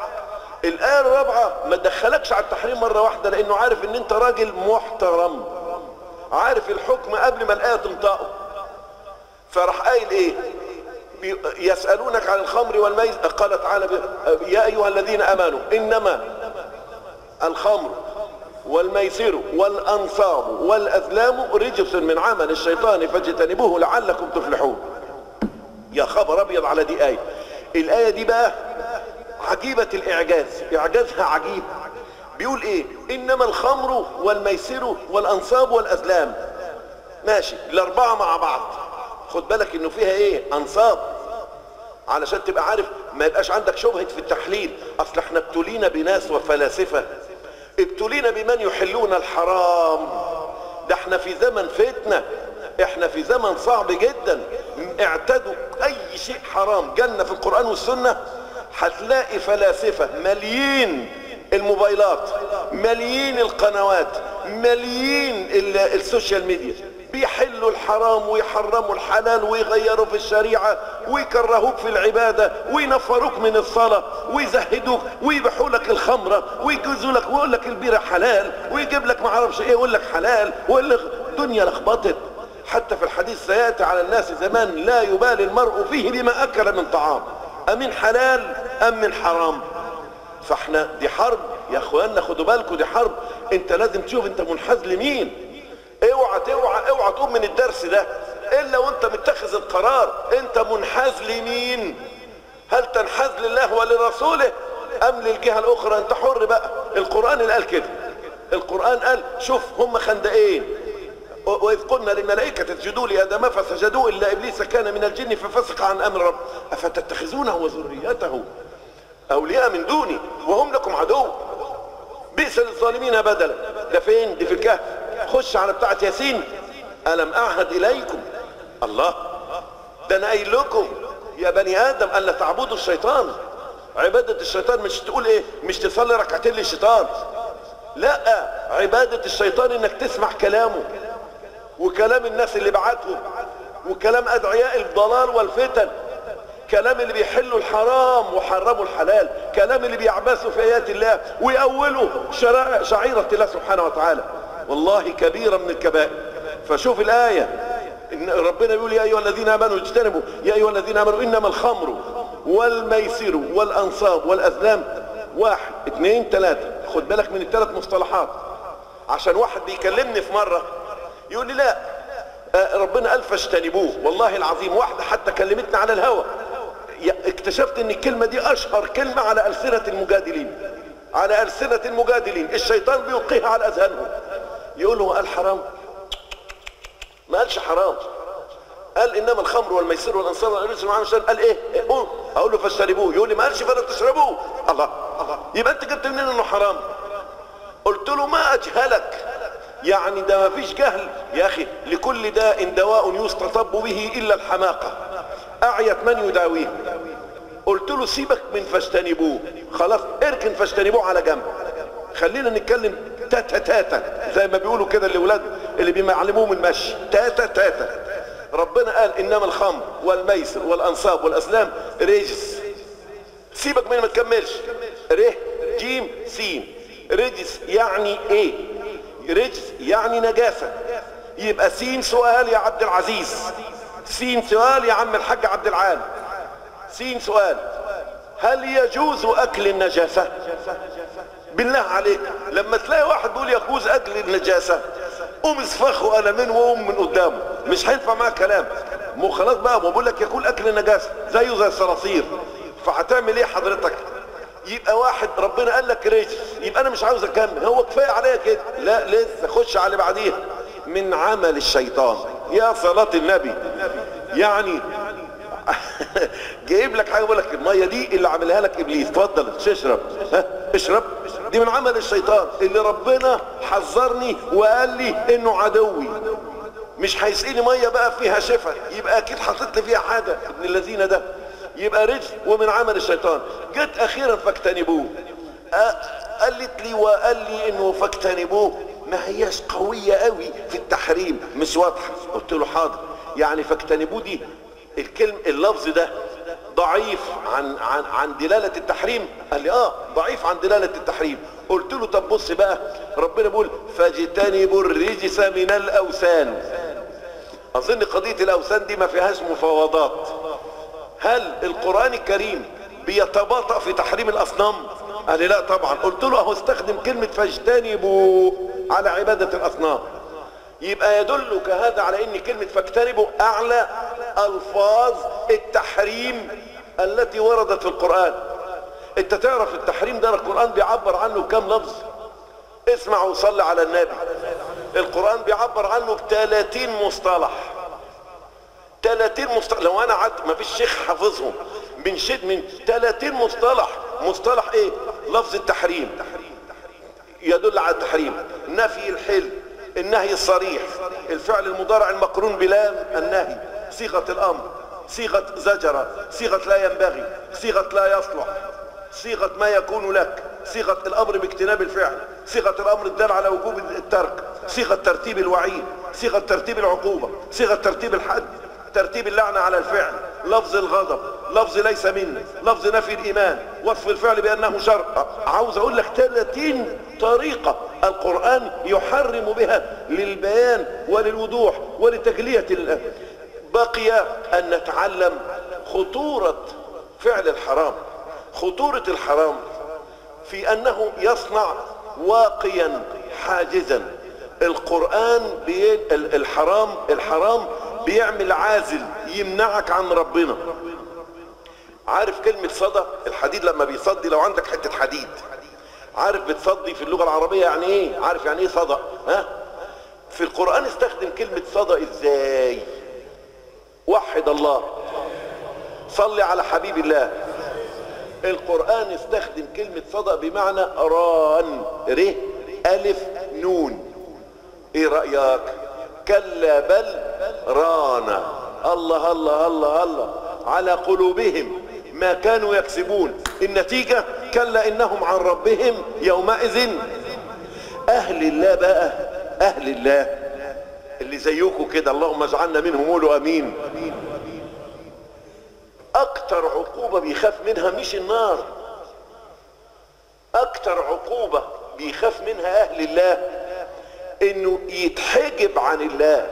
الآية الرابعة ما تدخلكش على التحريم مرة واحدة لأنه عارف إن أنت راجل محترم عارف الحكم قبل ما الآية تنطقه فراح قايل إيه بي- يسألونك عن الخمر والميز قال تعالى ب- يا أيها الذين أمنوا إنما الخمر والميسر والأنصاب والأزلام رجس من عمل الشيطان فاجتنبوه لعلكم تفلحون يا خبر ابيض على دي آية الآية دي بقى عجيبة الإعجاز إعجازها عجيب بيقول إيه إنما الخمر والميسر والأنصاب والأزلام ماشي الأربعة مع بعض خد بالك إنه فيها إيه أنصاب علشان تبقى عارف ما يبقاش عندك شبهة في التحليل أصل احنا ابتلينا بناس وفلاسفة ابتلينا بمن يحلون الحرام ده احنا في زمن فتنة احنا في زمن صعب جدا اعتدوا اي شيء حرام جالنا في القرآن والسنة هتلاقي فلاسفة مليين الموبايلات مليين القنوات مليين ال- السوشيال ميديا بيحلوا الحرام ويحرموا الحلال ويغيروا في الشريعة ويكرهوك في العبادة وينفروك من الصلاة ويزهدوك ويبيحوا لك الخمرة ويجوزوا لك ويقول لك البيرة حلال ويجيب لك معرفش ايه يقول لك حلال ويقول لك الدنيا لخبطت حتى في الحديث سيأتي على الناس زمان لا يبالي المرء فيه بما أكل من طعام أمن حلال أم من حرام فاحنا دي حرب يا اخوانا خدوا بالكم دي حرب انت لازم تشوف انت منحاز لمين اوعى اوعى اوعى تقوم من الدرس ده الا وانت متخذ القرار انت منحاز لمين هل تنحاز لله ولرسوله ام للجهه الاخرى انت حر بقى القران اللي قال كده القران قال شوف هم خندقين و- واذ قلنا للملائكه اسجدوا لادم فسجدوا الا ابليس كان من الجن ففسق عن امر رب افتتخذونه وذريته اولياء من دوني وهم لكم عدو بئس للظالمين بدلا ده فين دي في الكهف خش على بتاعه ياسين الم اعهد اليكم الله ده انا قايل لكم يا بني ادم الا تعبدوا الشيطان عباده الشيطان مش تقول ايه مش تصلي ركعتين للشيطان لا عباده الشيطان انك تسمع كلامه وكلام الناس اللي بعتهم وكلام ادعياء الضلال والفتن كلام اللي بيحلوا الحرام وحرموا الحلال كلام اللي بيعبثوا في ايات الله ويأولوا شرائع شعيرة الله سبحانه وتعالى والله كبيرة من الكبائر فشوف الآية إن ربنا بيقول يا أيها الذين آمنوا اجتنبوا يا أيها الذين آمنوا إنما الخمر والميسر والأنصاب والأزلام واحد اثنين ثلاثة خد بالك من الثلاث مصطلحات عشان واحد بيكلمني في مرة يقول لي لا آه، ربنا قال فاجتنبوه والله العظيم واحدة حتى كلمتنا على الهوى يا- اكتشفت ان الكلمة دي اشهر كلمة على ألسنة المجادلين على ألسنة المجادلين الشيطان بيلقيها على أذهانهم يقول له قال حرام ما قالش حرام قال انما الخمر والميسر والانصار والانس معاهم عشان قال ايه؟ إيه؟ قول اقول له فاشتربوه يقول لي ما قالش فلا تشربوه الله الله يبقى انت جبت منين انه حرام؟ قلت له ما اجهلك يعني ده ما فيش جهل يا اخي لكل داء دواء يستطب به الا الحماقه اعيت من يداويه قلت له سيبك من فاجتنبوه خلاص اركن فاجتنبوه على جنب خلينا نتكلم تاتا تاتا زي ما بيقولوا كده الاولاد اللي بيعلموهم المشي تاتا تاتا ربنا قال انما الخمر والميسر والانصاب والازلام رجس سيبك منه ما تكملش ر جيم سين رجس يعني ايه رجس يعني نجاسة يبقى سين سؤال يا عبد العزيز سين سؤال يا عم الحاج عبد العال سين سؤال هل يجوز اكل النجاسة بالله عليك لما تلاقي واحد بيقول يجوز اكل النجاسة قوم اسفخه انا من وقوم من قدامه مش هينفع معاه كلام مو خلاص بقى ما بقول لك ياكل اكل النجاسة زيه زي الصراصير فهتعمل ايه حضرتك يبقى واحد ربنا قال لك رجس يبقى انا مش عاوز اكمل هو كفايه عليا كده لا لسه خش على اللي بعديها من عمل الشيطان يا صلاة النبي يعني جايب لك حاجه بقول لك الميه دي اللي عاملها لك ابليس اتفضل اشرب ها اشرب دي من عمل الشيطان اللي ربنا حذرني وقال لي انه عدوي مش هيسقيني ميه بقى فيها شفاء يبقى اكيد حاطط لي فيها حاجه ابن الذين ده يبقى رجل ومن عمل الشيطان جيت اخيرا فاجتنبوه قالت لي وقال لي انه فاجتنبوه ما هياش قوية قوي في التحريم مش واضحة قلت له حاضر يعني فاجتنبوه دي الكلم اللفظ ده ضعيف عن عن عن دلالة التحريم قال لي اه ضعيف عن دلالة التحريم قلت له طب بص بقى ربنا بيقول فاجتنبوا الرجس من الاوثان اظن قضية الاوثان دي ما فيهاش مفاوضات هل القرآن الكريم بيتباطأ في تحريم الأصنام قال لي لا طبعا قلت له اهو استخدم كلمة فاجتنبوا على عبادة الأصنام يبقى يدلك هذا على ان كلمة فاجتنبوا اعلى الفاظ التحريم التي وردت في القرآن انت تعرف التحريم ده القرآن بيعبر عنه بكم لفظ اسمع وصلي على النبي القرآن بيعبر عنه ب 30 مصطلح 30 مصطلح لو انا قعدت ما فيش شيخ حافظهم من شد من 30 مصطلح مصطلح ايه لفظ التحريم يدل على التحريم نفي الحل النهي الصريح الفعل المضارع المقرون بلام النهي صيغة الامر صيغة زجرة صيغة لا ينبغي صيغة لا يصلح صيغة ما يكون لك صيغة الامر باجتناب الفعل صيغة الامر الدال على وجوب الترك صيغة ترتيب الوعيد صيغة ترتيب العقوبة صيغة ترتيب الحد ترتيب اللعنة على الفعل لفظ الغضب لفظ ليس مني لفظ نفي الإيمان وصف الفعل بأنه شر عاوز أقول لك 30 طريقة القرآن يحرم بها للبيان وللوضوح ولتجلية ال... بقي أن نتعلم خطورة فعل الحرام خطورة الحرام في أنه يصنع واقيا حاجزا القرآن بي... الحرام الحرام بيعمل عازل يمنعك عن ربنا عارف كلمة صدى الحديد لما بيصدي لو عندك حتة حديد عارف بتصدي في اللغة العربية يعني ايه عارف يعني ايه صدى ها في القرآن استخدم كلمة صدى ازاي وحد الله صلي على حبيب الله القرآن استخدم كلمة صدى بمعنى ران ر ألف نون ايه رأيك كلا بل ران الله الله الله الله على قلوبهم ما كانوا يكسبون النتيجة كلا إنهم عن ربهم يومئذ أهل الله بقى أهل الله اللي زيكم كده اللهم اجعلنا منهم قولوا أمين أكتر عقوبة بيخاف منها مش النار أكتر عقوبة بيخاف منها أهل الله إنه يتحجب عن الله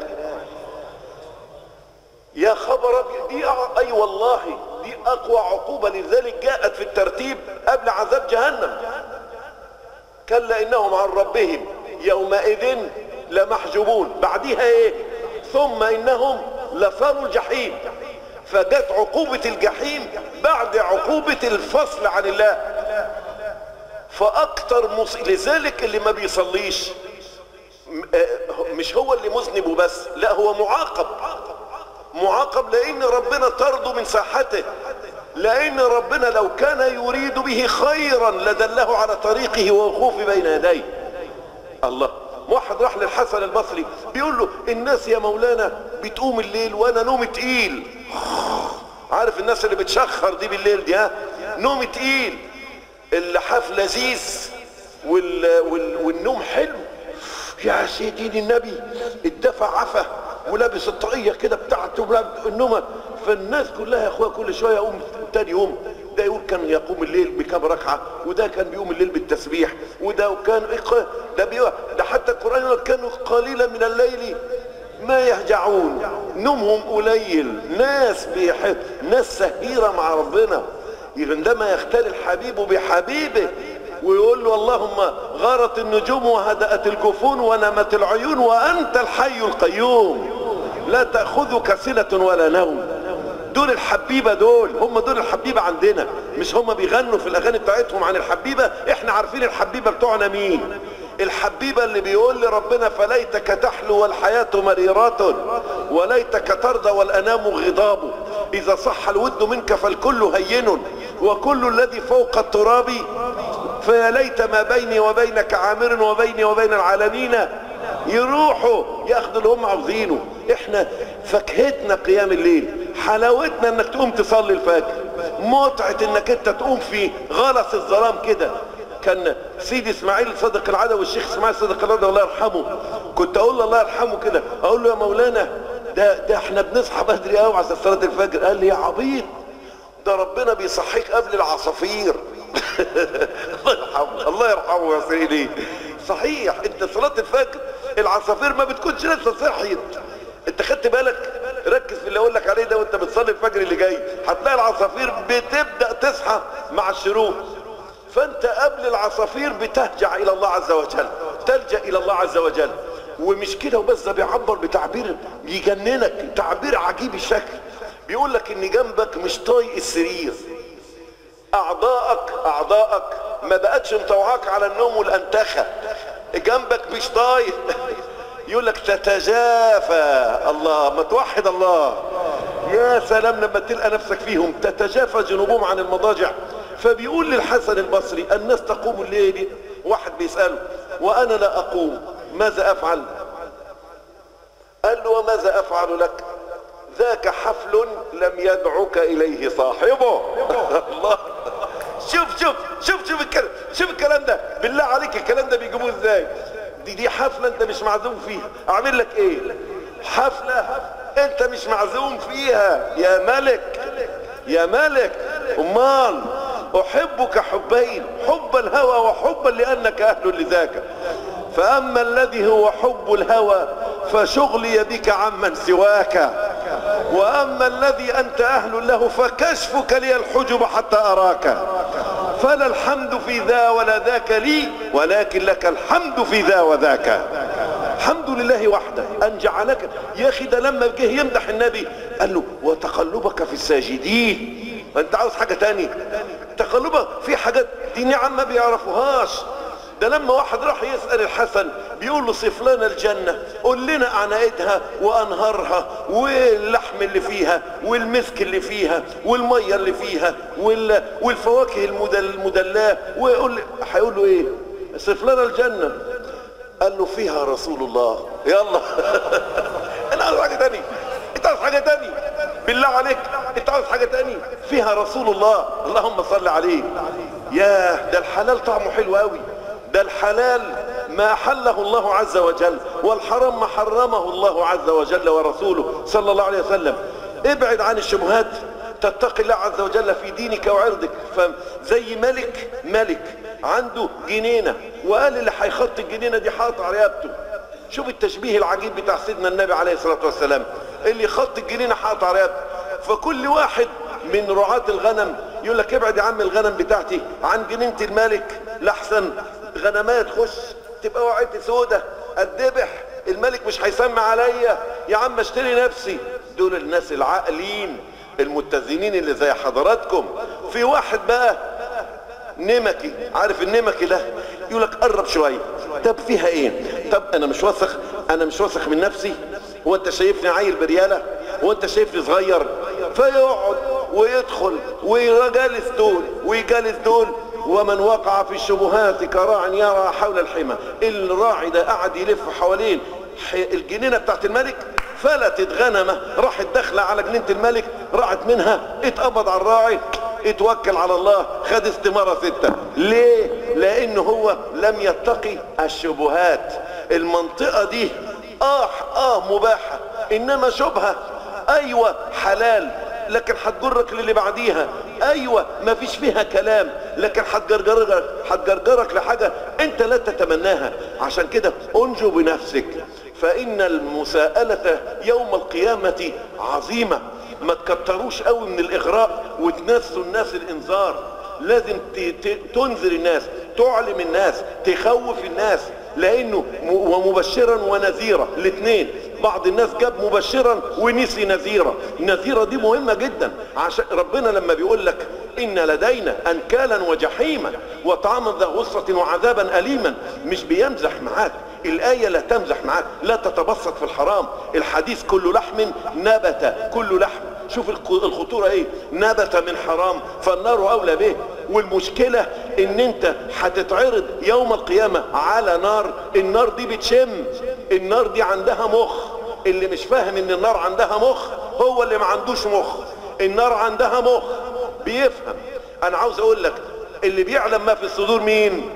يا خبر أبيض دي أع- اي والله دي اقوى عقوبة لذلك جاءت في الترتيب قبل عذاب جهنم كلا انهم عن ربهم يومئذ لمحجوبون بعديها ايه ثم انهم لصالوا الجحيم فجت عقوبة الجحيم بعد عقوبة الفصل عن الله فاكتر مص... لذلك اللي ما بيصليش م- آه، مش هو اللي مذنب وبس لا هو معاقب معاقب لان ربنا طرده من ساحته لان ربنا لو كان يريد به خيرا لدله على طريقه ووقوف بين يديه الله واحد راح للحسن البصري بيقول له الناس يا مولانا بتقوم الليل وانا نومي تقيل عارف الناس اللي بتشخر دي بالليل دي ها نوم تقيل اللحاف لذيذ وال... وال... والنوم حلو يا سيدي النبي الدفع عفا ولابس الطاقيه كده بتاعته ولاب- النومه فالناس كلها يا اخويا كل شويه يقوم تاني يوم ده يقول كان يقوم الليل بكام ركعه وده كان بيقوم الليل بالتسبيح وده وكان إيه ده بيقول ده حتى القران يقول كانوا قليلا من الليل ما يهجعون نومهم قليل ناس بيحب ناس سهيرة مع ربنا عندما يختل الحبيب بحبيبه ويقول له اللهم غارت النجوم وهدأت الجفون ونمت العيون وأنت الحي القيوم لا تأخذك سنة ولا نوم دول الحبيبة دول هم دول الحبيبة عندنا مش هم بيغنوا في الأغاني بتاعتهم عن الحبيبة احنا عارفين الحبيبة بتوعنا مين الحبيبة اللي بيقول لربنا فليتك تحلو والحياة مريرات وليتك ترضى والأنام غضاب إذا صح الود منك فالكل هين وكل الذي فوق التراب فيا ليت ما بيني وبينك عامر وبيني وبين العالمين يروحوا ياخدوا اللي هم عاوزينه احنا فاكهتنا قيام الليل حلاوتنا انك تقوم تصلي الفجر متعة انك انت تقوم في غلس الظلام كده كان سيدي اسماعيل صدق العدوي والشيخ اسماعيل صدق العدوي الله يرحمه كنت اقول له الله يرحمه كده اقول له يا مولانا ده ده احنا بنصحى بدري قوي عشان صلاه الفجر قال لي يا عبيط ده ربنا بيصحيك قبل العصافير الله يرحمه الله يرحمه يا سيدي صحيح انت صلاه الفجر العصافير ما بتكونش لسه صحيت انت خدت بالك ركز في اللي اقول لك عليه ده وانت بتصلي الفجر اللي جاي هتلاقي العصافير بتبدا تصحى مع الشروق فانت قبل العصافير بتهجع الى الله عز وجل تلجا الى الله عز وجل ومش كده وبس ده بيعبر بتعبير يجننك تعبير عجيب الشكل بيقول لك ان جنبك مش طايق السرير اعضائك اعضائك ما بقتش مطوعاك على النوم والانتخه جنبك مش طايق يقول لك تتجافى الله ما توحد الله يا سلام لما تلقى نفسك فيهم تتجافى جنوبهم عن المضاجع فبيقول للحسن البصري الناس تقوم الليل واحد بيسأله وانا لا اقوم ماذا افعل قال له وماذا افعل لك ذاك حفل لم يدعك اليه صاحبه الله شوف شوف شوف شوف الكلام شوف الكلام ده بالله عليك الكلام ده بيجيبوه ازاي دي دي حفله انت مش معزوم فيها اعمل لك ايه حفله انت مش معزوم فيها يا ملك يا ملك امال احبك حبين حب الهوى وحبا لانك اهل لذاك فاما الذي هو حب الهوى فشغلي بك عمن سواك واما الذي انت اهل له فكشفك لي الحجب حتى اراك فلا الحمد في ذا ولا ذاك لي ولكن لك الحمد في ذا وذاك الحمد لله وحده ان جعلك يا اخي ده لما جه يمدح النبي قال له وتقلبك في الساجدين انت عاوز حاجه تاني تقلبك في حاجات دي نعم ما بيعرفوهاش ده لما واحد راح يسأل الحسن بيقول له صف لنا الجنة قول لنا عنايتها وأنهارها واللحم اللي فيها والمسك اللي فيها والمية اللي فيها وال... والفواكه المدل... المدلاة ويقول هيقول له ايه صف لنا الجنة قال له فيها رسول الله يلا انا عاوز حاجة تاني انت عاوز حاجة تاني بالله عليك انت عاوز حاجة تاني فيها رسول الله اللهم صل عليه ياه ده الحلال طعمه حلو قوي ده الحلال ما أحله الله عز وجل والحرام ما حرمه الله عز وجل ورسوله صلى الله عليه وسلم ابعد عن الشبهات تتقي الله عز وجل في دينك وعرضك فزي ملك ملك عنده جنينة وقال اللي هيخط الجنينة دي حاطط على رقبته شوف التشبيه العجيب بتاع سيدنا النبي عليه الصلاة والسلام اللي خط الجنينة حاطط على رقبته فكل واحد من رعاة الغنم يقول لك ابعد يا عم الغنم بتاعتي عن جنينة الملك لحسن غنمات تخش تبقى وعيتي سودة الذبح الملك مش هيسمع عليا يا عم اشتري نفسي دول الناس العاقلين المتزنين اللي زي حضراتكم في واحد بقى نمكي عارف النمكي ده يقول لك قرب شويه طب فيها ايه طب انا مش واثق انا مش واثق من نفسي هو انت شايفني عيل برياله هو انت شايفني صغير فيقعد ويدخل ويجالس دول ويجالس دول ومن وقع في الشبهات كراع يرى حول الحمى الراعي ده قعد يلف حوالين ح- الجنينه بتاعت الملك فلتت غنمه راحت داخله على جنينه الملك راحت منها اتقبض على الراعي اتوكل على الله خد استمارة ستة ليه لانه هو لم يتقي الشبهات المنطقة دي اه اه مباحة انما شبهة ايوه حلال لكن هتجرك للي بعديها ايوه ما فيش فيها كلام لكن هتجرجرك هتجرجرك لحاجة انت لا تتمناها عشان كده انجو بنفسك فان المساءلة يوم القيامة عظيمة ما تكتروش قوي من الاغراء وتنسوا الناس الانذار لازم ت- ت- تنذر الناس تعلم الناس تخوف الناس لانه م- ومبشرا ونذيرا الاثنين بعض الناس جاب مبشرا ونسي نذيرا النذيرة دي مهمة جدا عشان ربنا لما بيقول لك ان لدينا انكالا وجحيما وطعاما ذا غصة وعذابا اليما مش بيمزح معاك الآية لا تمزح معاك لا تتبسط في الحرام الحديث كل لحم نبت كل لحم شوف الق- الخطورة ايه نبت من حرام فالنار اولى به والمشكلة ان انت هتتعرض يوم القيامة على نار النار دي بتشم النار دي عندها مخ اللي مش فاهم ان النار عندها مخ هو اللي ما عندوش مخ النار عندها مخ بيفهم انا عاوز اقول لك اللي بيعلم ما في الصدور مين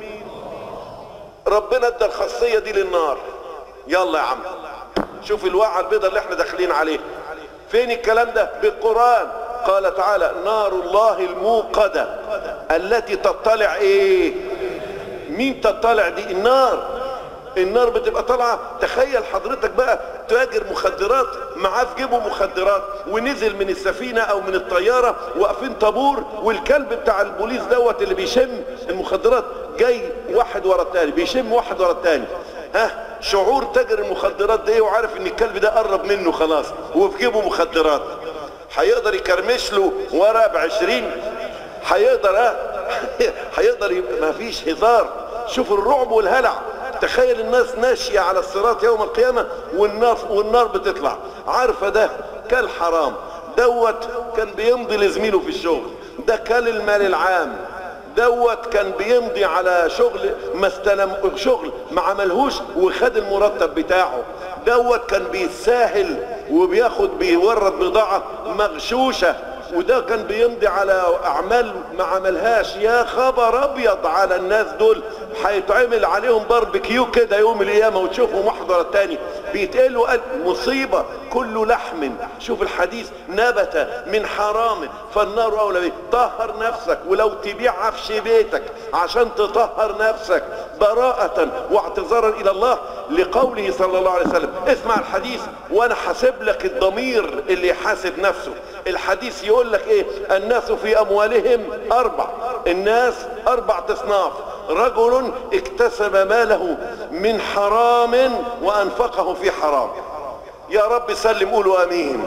ربنا ادى الخاصية دي للنار يلا يا عم شوف الواعة البيضة اللي احنا داخلين عليه فين الكلام ده بالقرآن قال تعالى نار الله الموقدة التي تطلع ايه مين تطلع دي النار النار بتبقى طالعه تخيل حضرتك بقى تاجر مخدرات معاه في جيبه مخدرات ونزل من السفينه او من الطياره واقفين طابور والكلب بتاع البوليس دوت اللي بيشم المخدرات جاي واحد ورا التاني بيشم واحد ورا التاني ها شعور تاجر المخدرات ده ايه وعارف ان الكلب ده قرب منه خلاص وفي جيبه مخدرات هيقدر يكرمش له ورقه بعشرين هيقدر اه هيقدر يبقى ما فيش هزار شوف الرعب والهلع تخيل الناس ماشية على الصراط يوم القيامة والنار, والنار بتطلع عارفة ده كل حرام دوت كان بيمضي لزميله في الشغل ده كل المال العام دوت كان بيمضي على شغل ما استلم شغل ما عملهوش وخد المرتب بتاعه دوت كان بيتساهل وبياخد بيورد بضاعة مغشوشة وده كان بيمضي على اعمال ما عملهاش يا خبر ابيض على الناس دول هيتعمل عليهم باربيكيو كده يوم القيامه وتشوفوا محضر التاني بيتقالوا قال مصيبه كل لحم شوف الحديث نبت من حرام فالنار اولى به طهر نفسك ولو تبيع عفش بيتك عشان تطهر نفسك براءة واعتذارا الى الله لقوله صلى الله عليه وسلم اسمع الحديث وانا حاسب لك الضمير اللي يحاسب نفسه الحديث يقول لك ايه الناس في اموالهم اربع الناس اربع اصناف رجل اكتسب ماله من حرام وانفقه في حرام يا رب سلم قولوا امين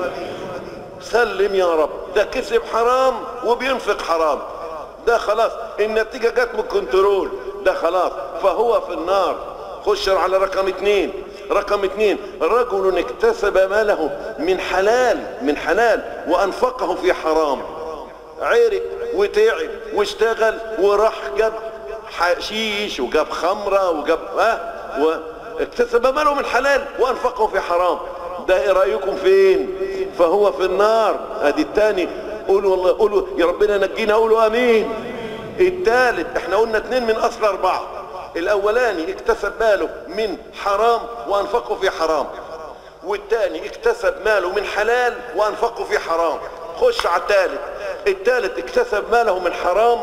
سلم يا رب ده كسب حرام وبينفق حرام ده خلاص النتيجة جت من الكنترول ده خلاص فهو في النار خش على رقم اتنين رقم اتنين رجل اكتسب ماله من حلال من حلال وانفقه في حرام عرق وتعب واشتغل وراح جاب حشيش وجاب خمرة وجاب اه واكتسب ماله من حلال وانفقه في حرام ده ايه رايكم فين فهو في النار ادي التاني قولوا والله قولوا يا ربنا نجينا قولوا امين التالت احنا قلنا اتنين من اصل اربعه الاولاني اكتسب ماله من حرام وانفقه في حرام والتاني اكتسب ماله من حلال وانفقه في حرام خش على التالت التالت اكتسب ماله من حرام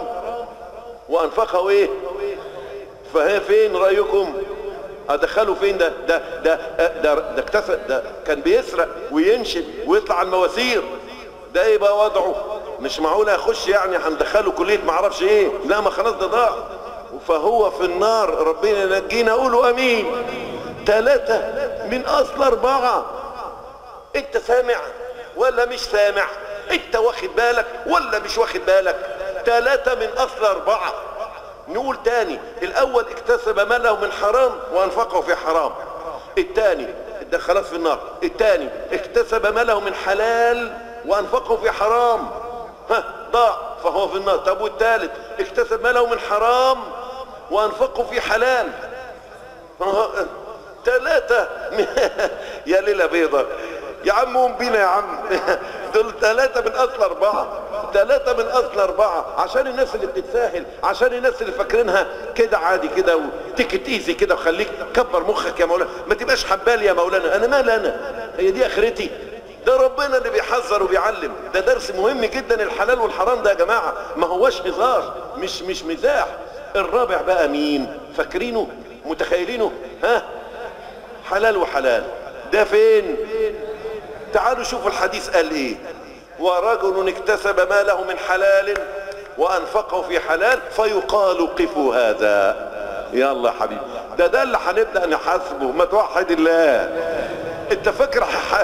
وانفقه ايه فهي فين رايكم ادخله فين ده ده ده ده, ده اكتسب ده كان بيسرق وينشب ويطلع على المواسير ده ايه بقى وضعه مش معقول اخش يعني هندخله كليه معرفش ايه لا ما خلاص ده ضاع فهو في النار ربنا ينجينا قولوا امين ثلاثة من اصل اربعة انت سامع ولا مش سامع انت واخد بالك ولا مش واخد بالك ثلاثة من اصل اربعة نقول تاني الاول اكتسب ماله من حرام وانفقه في حرام التاني ده خلاص في النار التاني اكتسب ماله من حلال وانفقه في حرام ها ضاع فهو في النار طب والتالت اكتسب ماله من حرام وانفقه في حلال ثلاثة يا ليلة بيضة يا عم قوم بينا يا عم دول ثلاثة من أصل أربعة ثلاثة من أصل أربعة عشان الناس اللي بتتساهل عشان الناس اللي فاكرينها كده عادي كده وتيكت ايزي كده وخليك كبر مخك يا مولانا ما تبقاش حبال يا مولانا أنا مال أنا هي دي آخرتي ده ربنا اللي بيحذر وبيعلم ده درس مهم جدا الحلال والحرام ده يا جماعة ما هوش هزار مش مش مزاح الرابع بقى مين فاكرينه متخيلينه ها حلال وحلال ده فين تعالوا شوفوا الحديث قال ايه ورجل اكتسب ماله من حلال وانفقه في حلال فيقال قفوا هذا يلا يا حبيبي ده ده اللي هنبدا نحاسبه ما توحد الله انت فاكر ح...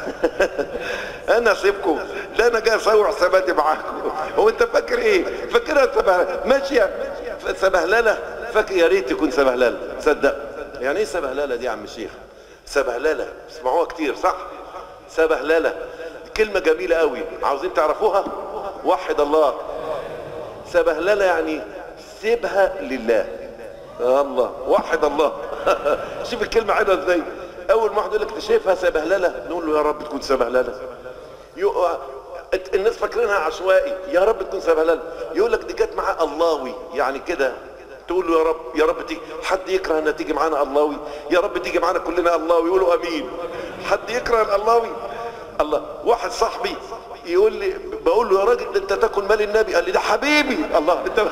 انا سيبكم ده انا جاي اسوي حساباتي معاكم هو انت فاكر ايه فاكرها سبهلله ماشيه سبهلله فاكر يا ريت تكون سبهلله صدق يعني ايه سبهلله دي يا عم الشيخ سبهلله اسمعوها كتير صح سبهلله كلمه جميله قوي عاوزين تعرفوها وحد الله سبهلله يعني سيبها لله الله وحد الله شوف الكلمه حلوه ازاي اول ما واحد يقول لك شايفها سبهلله نقول له يا رب تكون سبهلله يو... الناس فاكرينها عشوائي يا رب تكون سبهلله يقول لك دي جت معاه اللهوي يعني كده تقول له يا رب يا رب تيجي حد يكره ان تيجي معانا اللهوي يا رب تيجي معانا كلنا اللهوي يقولوا امين حد يكره اللهوي الله واحد صاحبي يقول لي بقول له يا راجل انت تاكل مال النبي قال لي ده حبيبي الله انت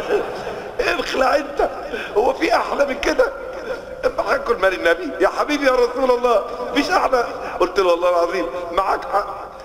اخلع انت هو في احلى من كده هاكل مال النبي يا حبيبي يا رسول الله مفيش احلى قلت له والله العظيم معاك حق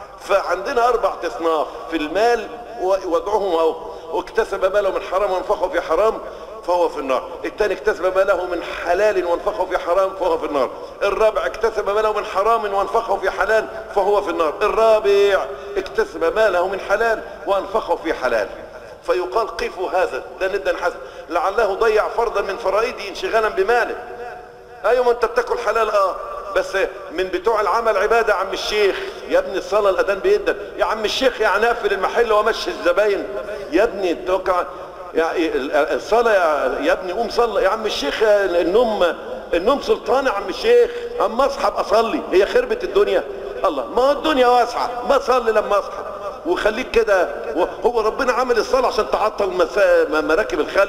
فعندنا اربع اصناف في المال وضعهم اهو واكتسب ماله من حرام وانفقه في حرام فهو في النار الثاني اكتسب ماله من حلال وانفقه في حرام فهو في النار الرابع اكتسب ماله من حرام وانفقه في حلال فهو في النار الرابع اكتسب ماله من حلال وانفقه في حلال فيقال قفوا هذا ده نبدا نحاسب لعله ضيع فرضا من فرائضه انشغالا بماله ايوه ما انت بتاكل حلال اه بس من بتوع العمل عباده يا عم الشيخ يا ابني الصلاه الاذان بيدك يا عم الشيخ يا نافل المحل ومشي الزباين يا ابني توقع يا الصلاه يا, يا ابني قوم صلي يا عم الشيخ النوم النوم سلطان يا عم الشيخ اما اصحى ابقى اصلي هي خربت الدنيا الله ما هو الدنيا واسعه ما اصلي لما اصحى وخليك كده هو ربنا عمل الصلاه عشان تعطل مراكب الخلق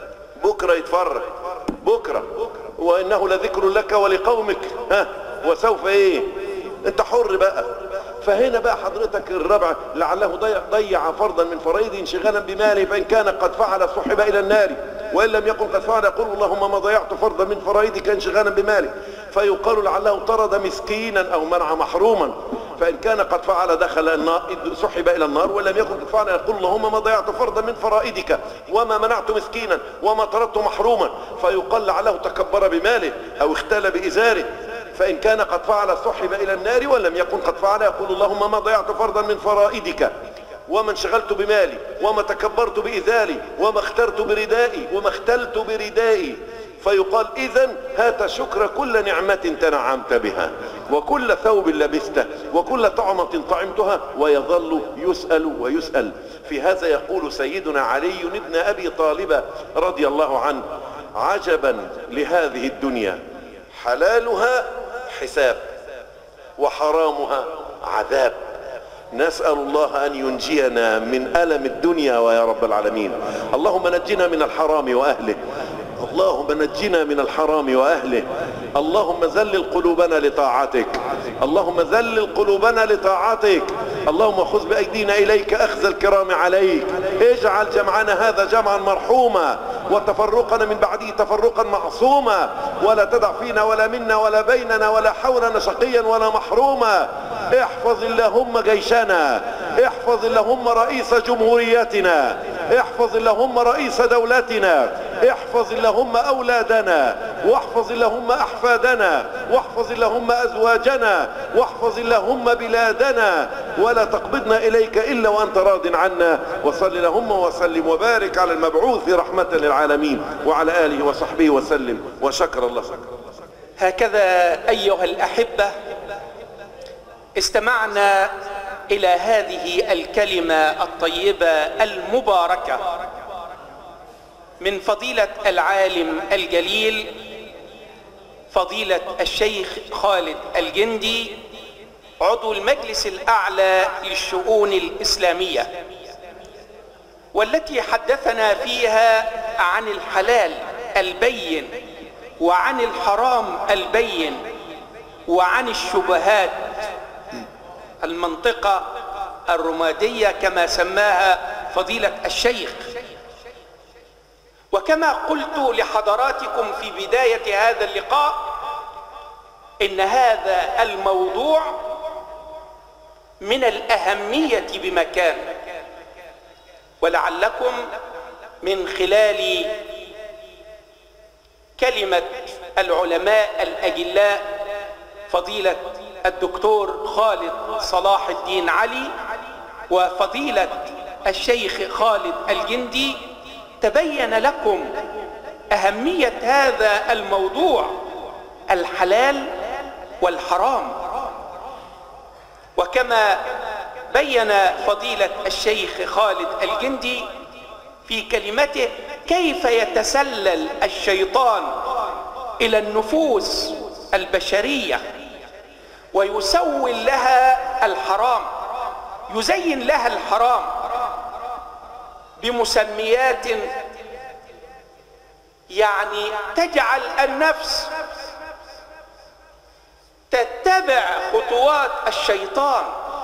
بكره يتفرج بكره وانه لذكر لك ولقومك ها وسوف ايه انت حر بقى فهنا بقى حضرتك الرابع لعله ضيع, ضيع فرضا من فرائضه انشغالا بماله فان كان قد فعل سحب الى النار وان لم يكن قد فعل يقول اللهم ما ضيعت فرضا من فرائضك انشغالا بمالي فيقال لعله طرد مسكينا او منع محروما فان كان قد فعل دخل النار سحب الى النار ولم يكن قد فعل يقول اللهم ما ضيعت فرضا من فرائضك وما منعت مسكينا وما طردت محروما فيقال لعله تكبر بماله او اختال بازاره فإن كان قد فعل سحب إلى النار ولم يكن قد فعل يقول اللهم ما ضيعت فرضا من فرائدك وما انشغلت بمالي وما تكبرت بإذالي وما اخترت بردائي وما اختلت بردائي فيقال إذا هات شكر كل نعمة تنعمت بها وكل ثوب لبسته وكل طعمة طعمتها ويظل يسأل ويسأل في هذا يقول سيدنا علي بن أبي طالب رضي الله عنه عجبا لهذه الدنيا حلالها حساب وحرامها عذاب نسأل الله أن ينجينا من ألم الدنيا ويا رب العالمين اللهم نجنا من الحرام وأهله اللهم نجنا من الحرام وأهله اللهم ذلل قلوبنا لطاعتك اللهم ذلل قلوبنا لطاعتك اللهم خذ بأيدينا إليك أخذ الكرام عليك اجعل جمعنا هذا جمعا مرحوما وتفرقنا من بعده تفرقا معصوما ولا تدع فينا ولا منا ولا بيننا ولا حولنا شقيا ولا محروما احفظ اللهم جيشنا احفظ اللهم رئيس جمهوريتنا احفظ اللهم رئيس دولتنا احفظ اللهم اولادنا واحفظ اللهم احفادنا واحفظ اللهم ازواجنا واحفظ اللهم بلادنا ولا تقبضنا إليك إلا وأنت راض عنا وصل اللهم وسلم وبارك على المبعوث رحمة للعالمين وعلى آله وصحبه وسلم وشكر الله هكذا أيها الأحبة استمعنا إلى هذه الكلمة الطيبة المباركة من فضيلة العالم الجليل فضيلة الشيخ خالد الجندي عضو المجلس الأعلى للشؤون الإسلامية والتي حدثنا فيها عن الحلال البين وعن الحرام البين وعن الشبهات المنطقة الرمادية كما سماها فضيلة الشيخ وكما قلت لحضراتكم في بداية هذا اللقاء إن هذا الموضوع من الأهمية بمكان ولعلكم من خلال كلمة العلماء الأجلاء فضيلة الدكتور خالد صلاح الدين علي وفضيلة الشيخ خالد الجندي تبين لكم أهمية هذا الموضوع الحلال والحرام وكما بين فضيلة الشيخ خالد الجندي في كلمته كيف يتسلل الشيطان إلى النفوس البشرية ويسول لها الحرام يزين لها الحرام بمسميات يعني تجعل النفس تتبع خطوات الشيطان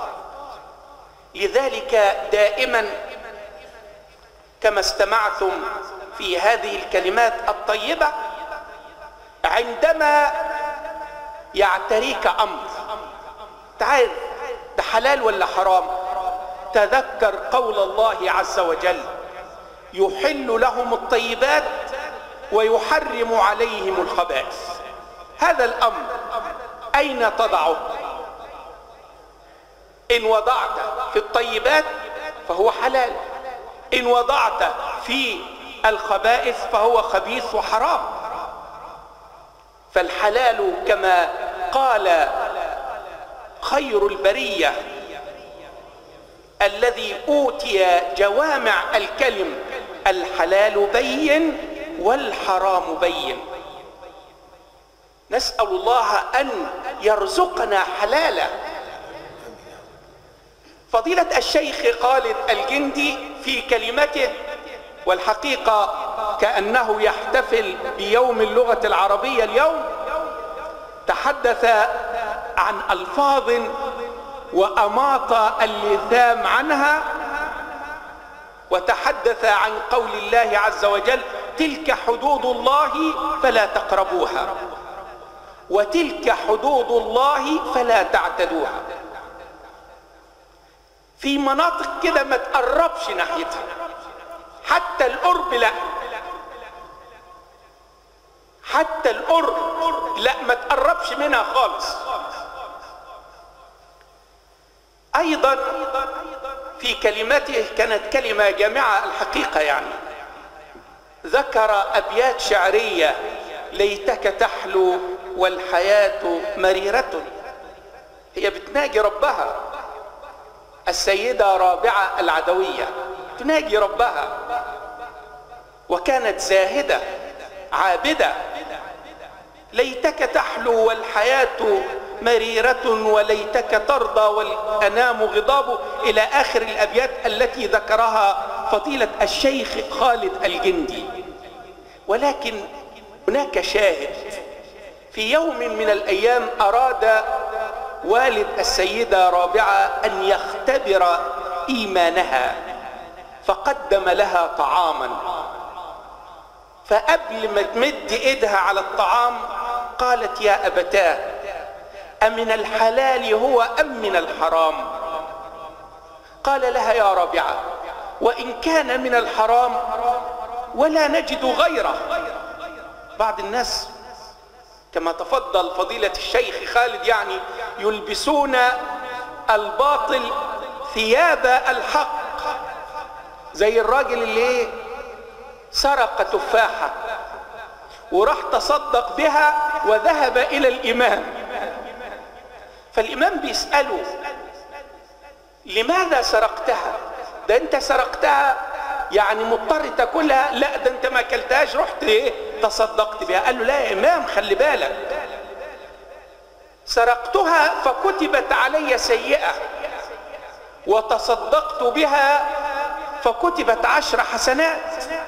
لذلك دائما كما استمعتم في هذه الكلمات الطيبة عندما يعتريك أمر تعال ده حلال ولا حرام تذكر قول الله عز وجل يحل لهم الطيبات ويحرم عليهم الخبائث هذا الأمر أين تضعه إن وضعت في الطيبات فهو حلال إن وضعت في الخبائث فهو خبيث وحرام فالحلال كما قال خير البرية الذي أوتي جوامع الكلم الحلال بين والحرام بين نسأل الله أن يرزقنا حلالا فضيلة الشيخ خالد الجندي في كلمته والحقيقة كأنه يحتفل بيوم اللغة العربية اليوم تحدث عن ألفاظ وأماط اللثام عنها وتحدث عن قول الله عز وجل تلك حدود الله فلا تقربوها وتلك حدود الله فلا تعتدوها في مناطق كده ما تقربش ناحيتها حتى القرب لا حتى القرب لا ما تقربش منها خالص ايضا في كلمته كانت كلمه جامعه الحقيقه يعني ذكر ابيات شعريه ليتك تحلو والحياه مريره هي بتناجي ربها السيده رابعه العدويه تناجي ربها وكانت زاهده عابده ليتك تحلو والحياه مريرة وليتك ترضى والأنام غضاب إلى آخر الأبيات التي ذكرها فضيلة الشيخ خالد الجندي ولكن هناك شاهد في يوم من الأيام أراد والد السيدة رابعة أن يختبر إيمانها فقدم لها طعاما فقبل ما تمد ايدها على الطعام قالت يا أبتاه أمن الحلال هو أم من الحرام قال لها يا رابعة وإن كان من الحرام ولا نجد غيره بعض الناس كما تفضل فضيلة الشيخ خالد يعني يلبسون الباطل ثياب الحق زي الراجل اللي ايه سرق تفاحة وراح تصدق بها وذهب الى الامام فالامام بيسأله لماذا سرقتها ده انت سرقتها يعني مضطر تاكلها لا ده انت ما اكلتهاش رحت ايه تصدقت بها قال له لا يا امام خلي بالك سرقتها فكتبت علي سيئة وتصدقت بها فكتبت عشر حسنات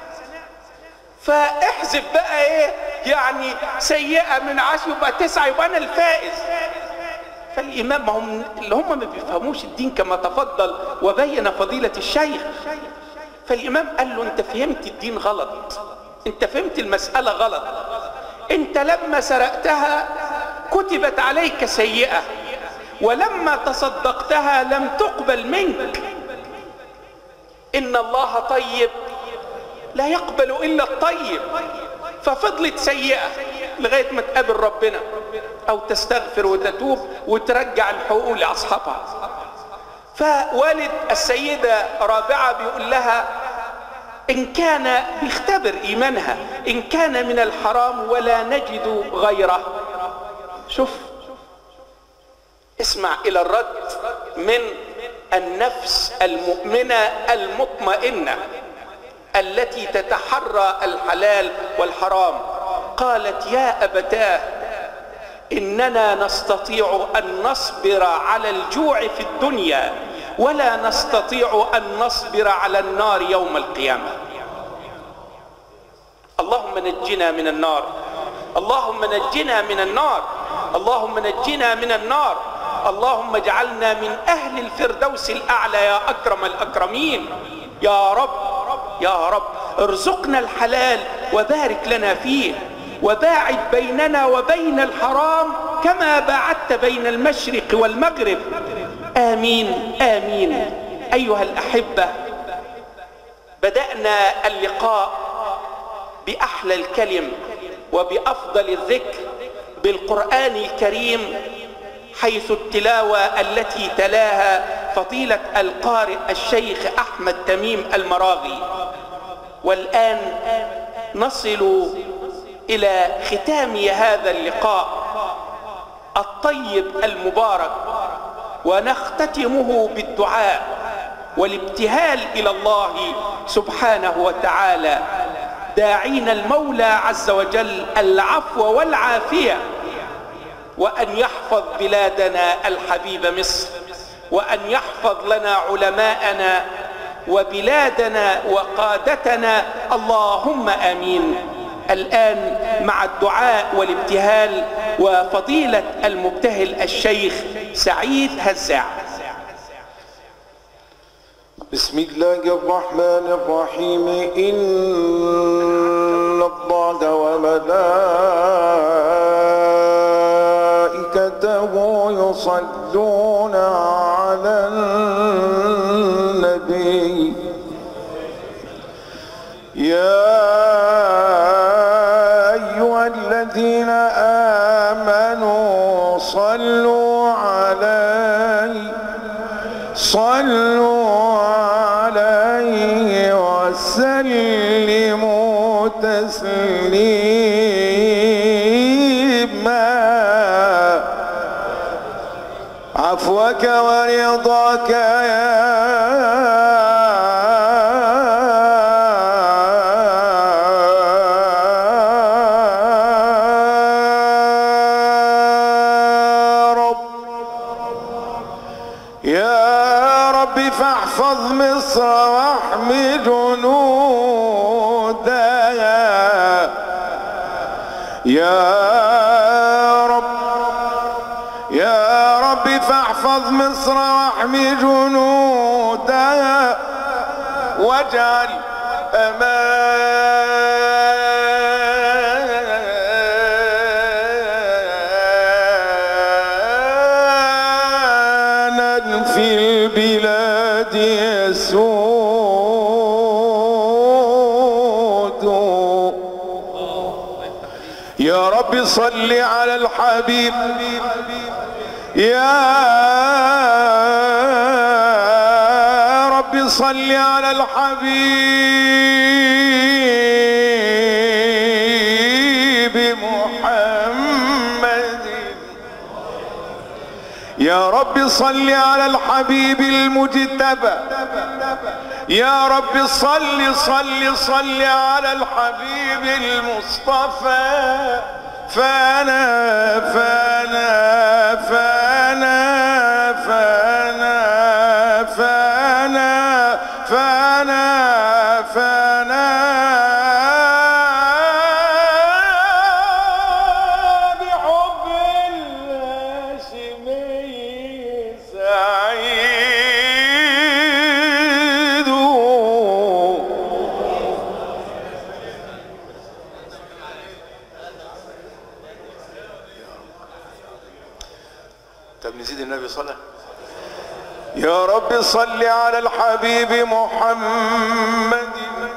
فاحذف بقى ايه يعني سيئة من عشر يبقى تسعة يبقى انا الفائز فالامام ما هم اللي هم ما بيفهموش الدين كما تفضل وبين فضيلة الشيخ فالامام قال له انت فهمت الدين غلط انت فهمت المسألة غلط انت لما سرقتها كتبت عليك سيئة ولما تصدقتها لم تقبل منك ان الله طيب لا يقبل الا الطيب ففضلت سيئة لغاية ما تقابل ربنا او تستغفر وتتوب وترجع الحقوق لاصحابها فوالد السيدة رابعة بيقول لها ان كان بيختبر ايمانها ان كان من الحرام ولا نجد غيره شوف اسمع الى الرد من النفس المؤمنة المطمئنة التي تتحرى الحلال والحرام قالت يا أبتاه إننا نستطيع أن نصبر على الجوع في الدنيا ولا نستطيع أن نصبر على النار يوم القيامة اللهم نجنا من النار اللهم نجنا من النار اللهم نجنا من النار اللهم اجعلنا من أهل الفردوس الأعلى يا أكرم الأكرمين يا رب يا رب ارزقنا الحلال وبارك لنا فيه وباعد بيننا وبين الحرام كما باعدت بين المشرق والمغرب آمين آمين أيها الأحبة بدأنا اللقاء بأحلى الكلم وبأفضل الذكر بالقرآن الكريم حيث التلاوة التي تلاها فضيلة القارئ الشيخ أحمد تميم المراغي والآن نصل إلى ختام هذا اللقاء الطيب المبارك ونختتمه بالدعاء والابتهال إلى الله سبحانه وتعالى داعين المولى عز وجل العفو والعافية وأن يحفظ بلادنا الحبيب مصر وأن يحفظ لنا علماءنا وبلادنا وقادتنا اللهم آمين الآن مع الدعاء والابتهال وفضيلة المبتهل الشيخ سعيد هزاع بسم الله الرحمن الرحيم إن الله وملائكته يصلون على النبي يا أيها الذين آمنوا صلوا عليه صلوا عليه وسلموا تسليما عفوك ورضاك يا رب يا رب فاحفظ مصر واحم جنودها يا رب يا رب فاحفظ مصر واحم جنودها واجعل أمانا في البلاد يسود يا رب صل على الحبيب يا صل على الحبيب محمد يا رب صل على الحبيب المجتبى يا رب صل صل صل على الحبيب المصطفى فانا فانا فانا فانا فانا فانا فانا بحب الهاشمي سعيد طب نزيد النبي صلاه يا رب صل على الحبيب محمد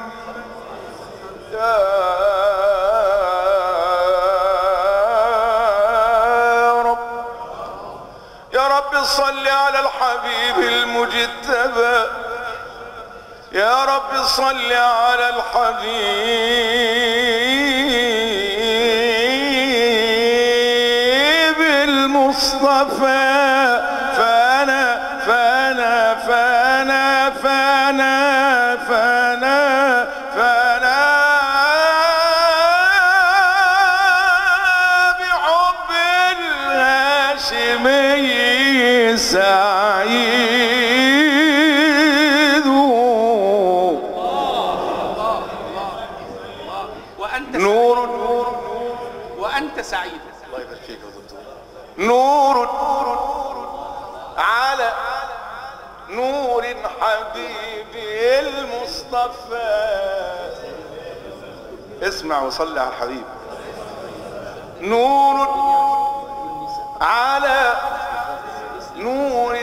يا رب يا رب صل على الحبيب المجتبى يا رب صل على الحبيب المصطفى فانا فانا فانا فانا فانا فانا بحب الهاشمي سعيد وأنت نور سعيد نور وأنت سعيد الله يبارك فيك يا دكتور نور على نور حبيبي المصطفى اسمع وصلي على الحبيب نور على نور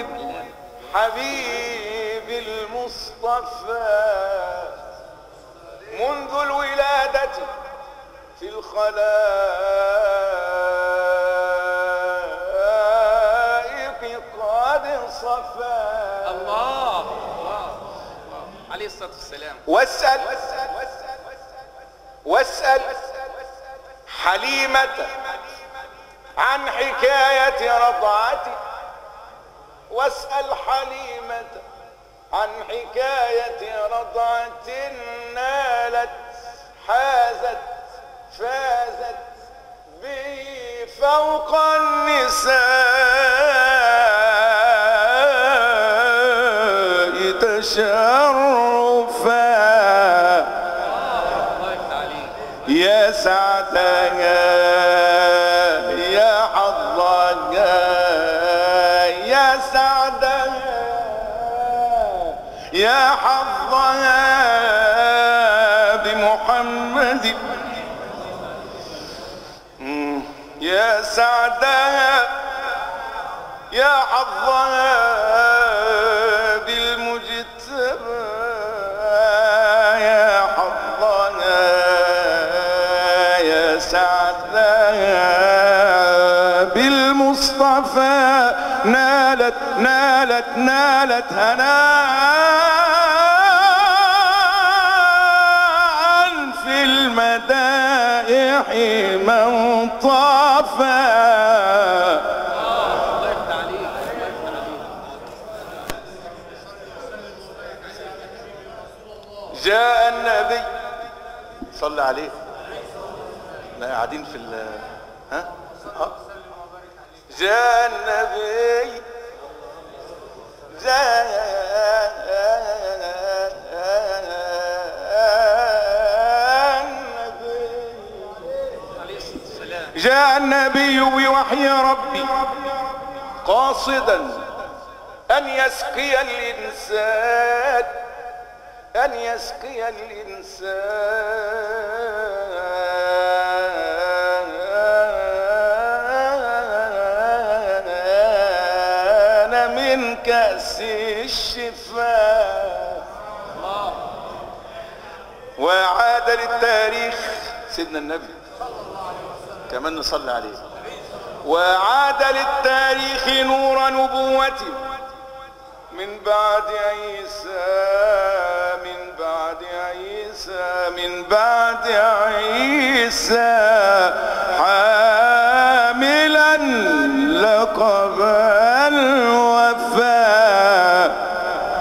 حبيب المصطفى منذ الولادة في الخلائق قد صفى الله الله عليه الصلاة والسلام واسأل واسأل حليمة عن حكاية رضعتي واسأل حليمة عن حكاية رضعة نالت حازت فازت به فوق النساء تشرفا الله يفتح عليك يا سعدها يا حظها يا سعدها يا حظها بمحمد مم. يا سعدها يا حظها بالمجتبى يا حظها يا سعدها بالمصطفى نالت نالت نالت هناء في المدائح من طافى الله يفتح عليك الله يفتح عليك جاء النبي صلى عليه لا قاعدين في ال ها آه. جاء النبي جاء النبي عليه الصلاة والسلام جاء النبي بوحي ربي قاصدا أن يسقي الإنسان أن يسقي الإنسان من كأس الشفاء وعاد للتاريخ سيدنا النبي كمان نصلي عليه وعاد للتاريخ نور نبوة من بعد عيسى من بعد عيسى من بعد عيسى حاملا لقب الوفاء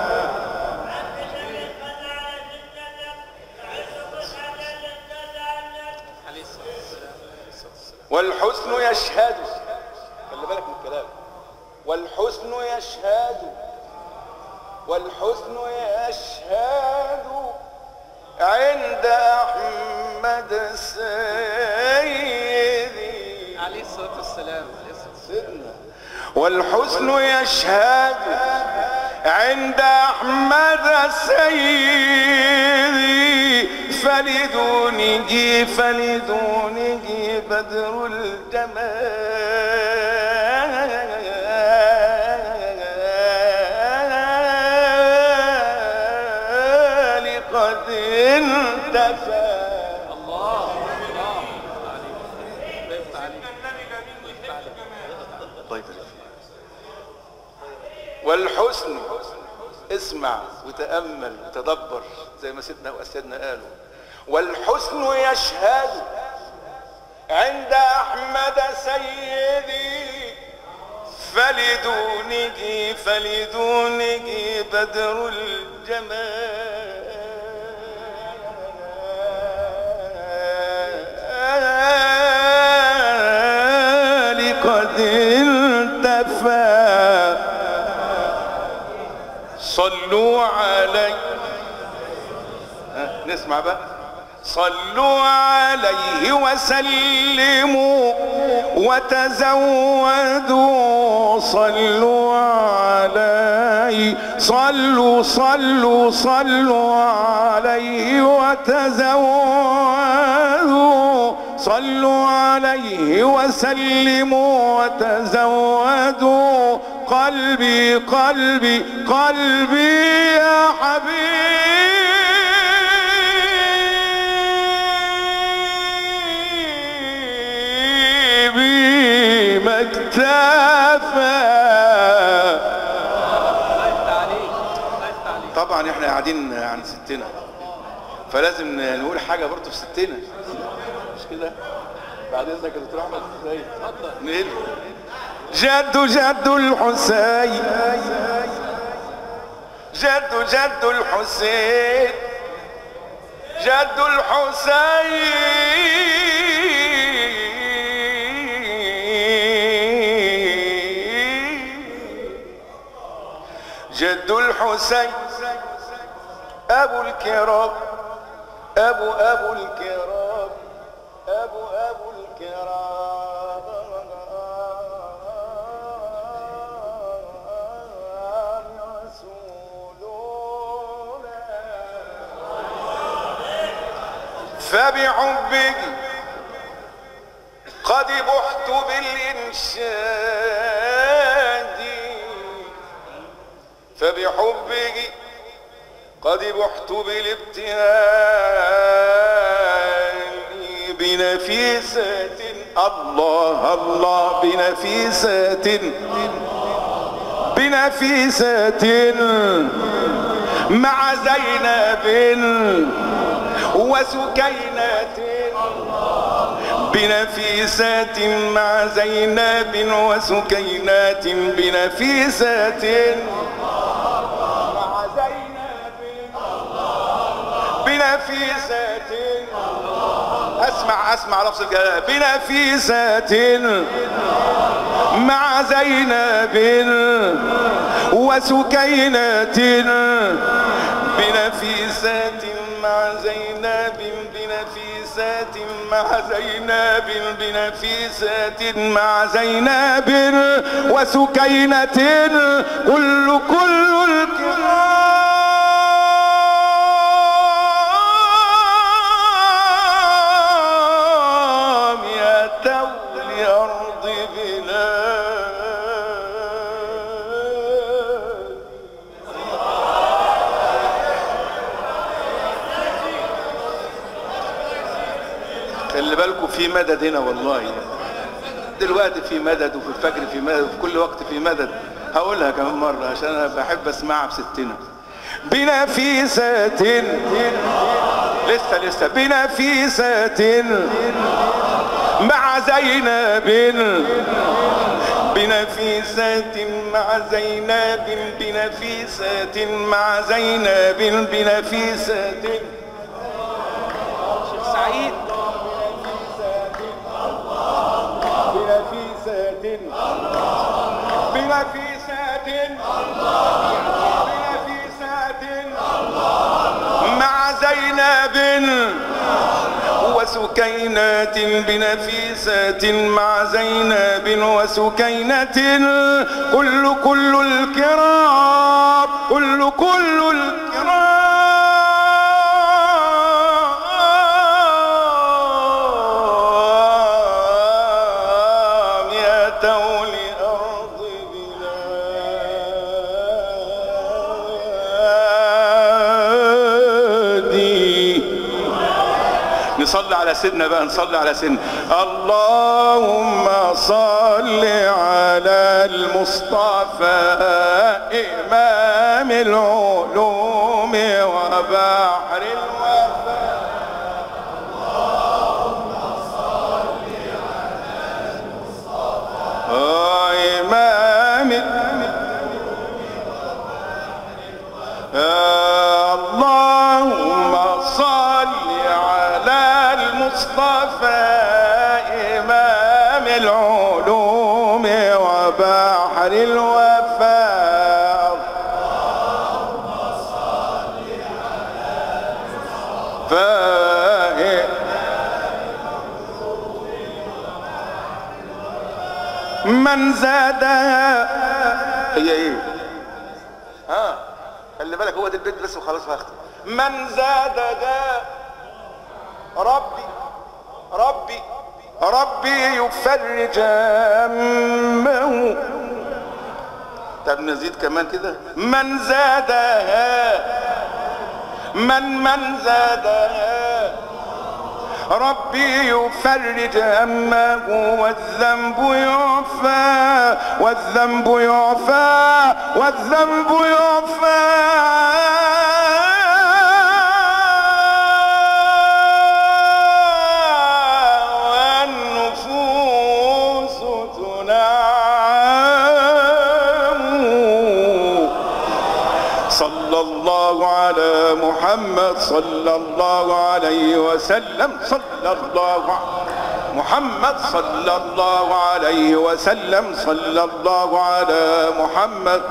والحسن يشهد خلي بالك من الكلام والحسن يشهد والحسن يشهد عند أحمد سيدي عليه الصلاة والسلام عليه الصلاة سيدنا والحسن يشهد عند أحمد سيدي فلدونه فلدونه بدر الجمال قد انتفى الله الله عليك ضيفت عليك ضيفت عليك الله يبارك فيك والحسن اسمع وتأمل وتدبر زي ما سيدنا وأسيادنا قالوا والحسن يشهد عند أحمد سيدي فلدونه فلدونه بدر الجمال قد انتفى صلوا علي ها، نسمع بقى صلوا عليه وسلموا وتزودوا صلوا عليه صلوا صلوا صلوا عليه وتزودوا صلوا عليه وسلموا وتزودوا قلبي قلبي قلبي يا حبيبي ما اكتفى ضيفت عليك ضيفت عليك طبعا احنا قاعدين عن ستنا فلازم نقول حاجه برضه في ستنا مش كده بعد اذنك يا دكتور احمد ازاي اتفضل نقل جد جد الحسين جد جد الحسين جد الحسين جد الحسين أبو الكرام أبو أبو الكرام أبو أبو الكرام رسولنا فبحبه قد بحت بالإنشاد فبحبه قد بحت بالابتهال بنفيسة الله الله بنفيسة بنفيسة مع زينب وسكينة بنفيسات مع زينب وسكينات بنفيسات مع زينب بنفيسات اسمع اسمع لفظ الجلال بنفيسات مع زينب وسكينة بنفيسات مع زينب بنفيسات مع زينب بنفيسات مع زينب وسكينة كل كل الكرام يا تولي أرض بلاد خلي بالكم في مدد هنا والله دلوقتي في مدد وفي الفجر في مدد وفي كل وقت في مدد هقولها كمان مرة عشان انا بحب اسمعها بستنا بنفيسة لسه لسه بنفيسة مع زينب بنفيسة مع زينب بنفيسة مع زينب بنفيسة شيخ سعيد بنفيسة بنفيسة بنفيسة مع زينب وسكينات بنفيسة مع زينب وسكينة كل كل الكرام كل كل الكرام يأتوا لأرض بلادي نصلي على سيدنا بقى نصلي على سيدنا اللهم صل على المصطفى إمام العلوم وبحر الوفاء آه، إمام يا اللهم صل على المصطفى إمام العلوم وبحر الوفاء فائق من زادها هي ايه ها خلي بالك هو ده البيت بس وخلاص هختم من زادها ربي ربي ربي يفرج همه طب نزيد كمان كده من زادها من من زادها ربي يفرج همه والذنب يعفى والذنب يعفى والذنب يعفى والنفوس تنعم صلى الله على محمد صلى الله عليه وسلم صلى الله ع- محمد صلى الله عليه وسلم صلى الله على محمد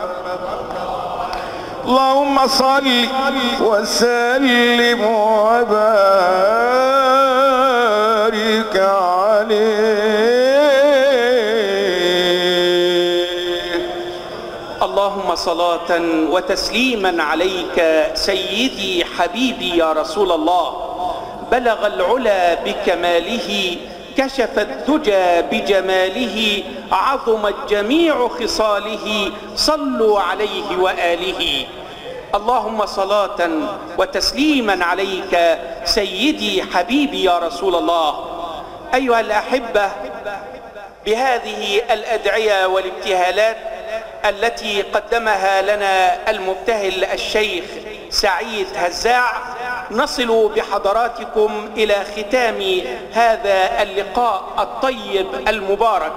اللهم صل وسلم وبارك عليه اللهم صلاة وتسليما عليك سيدي حبيبي يا رسول الله بلغ العلا بكماله كشف الدجى بجماله عظمت جميع خصاله صلوا عليه وآله اللهم صلاة وتسليما عليك سيدي حبيبي يا رسول الله أيها الأحبة بهذه الأدعية والابتهالات التي قدمها لنا المبتهل الشيخ سعيد هزاع نصل بحضراتكم إلى ختام هذا اللقاء الطيب المبارك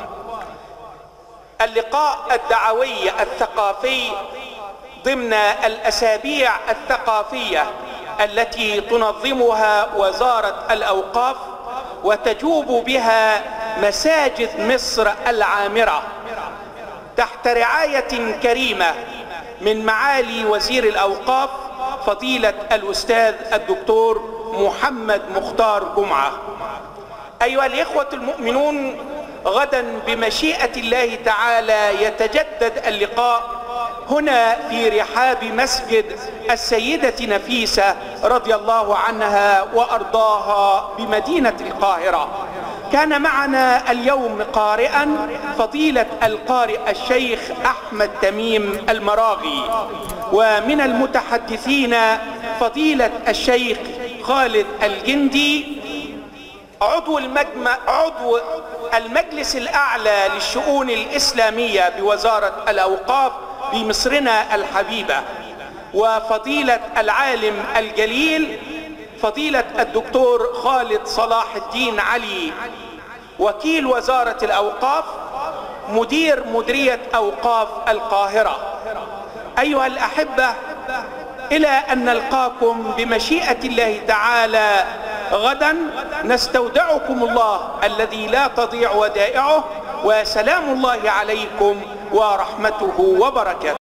اللقاء الدعوي الثقافي ضمن الأسابيع الثقافية التي تنظمها وزارة الأوقاف وتجوب بها مساجد مصر العامرة تحت رعاية كريمة من معالي وزير الأوقاف فضيلة الأستاذ الدكتور محمد مختار جمعة أيها الإخوة المؤمنون غدا بمشيئة الله تعالى يتجدد اللقاء هنا في رحاب مسجد السيدة نفيسة رضي الله عنها وأرضاها بمدينة القاهرة كان معنا اليوم قارئا فضيلة القارئ الشيخ أحمد تميم المراغي ومن المتحدثين فضيلة الشيخ خالد الجندي عضو المجمع عضو المجلس الأعلى للشؤون الإسلامية بوزارة الأوقاف بمصرنا الحبيبة وفضيلة العالم الجليل فضيلة الدكتور خالد صلاح الدين علي وكيل وزارة الأوقاف مدير مديرية أوقاف القاهرة أيها الأحبة إلى أن نلقاكم بمشيئة الله تعالى غدا نستودعكم الله الذي لا تضيع ودائعه وسلام الله عليكم ورحمته وبركاته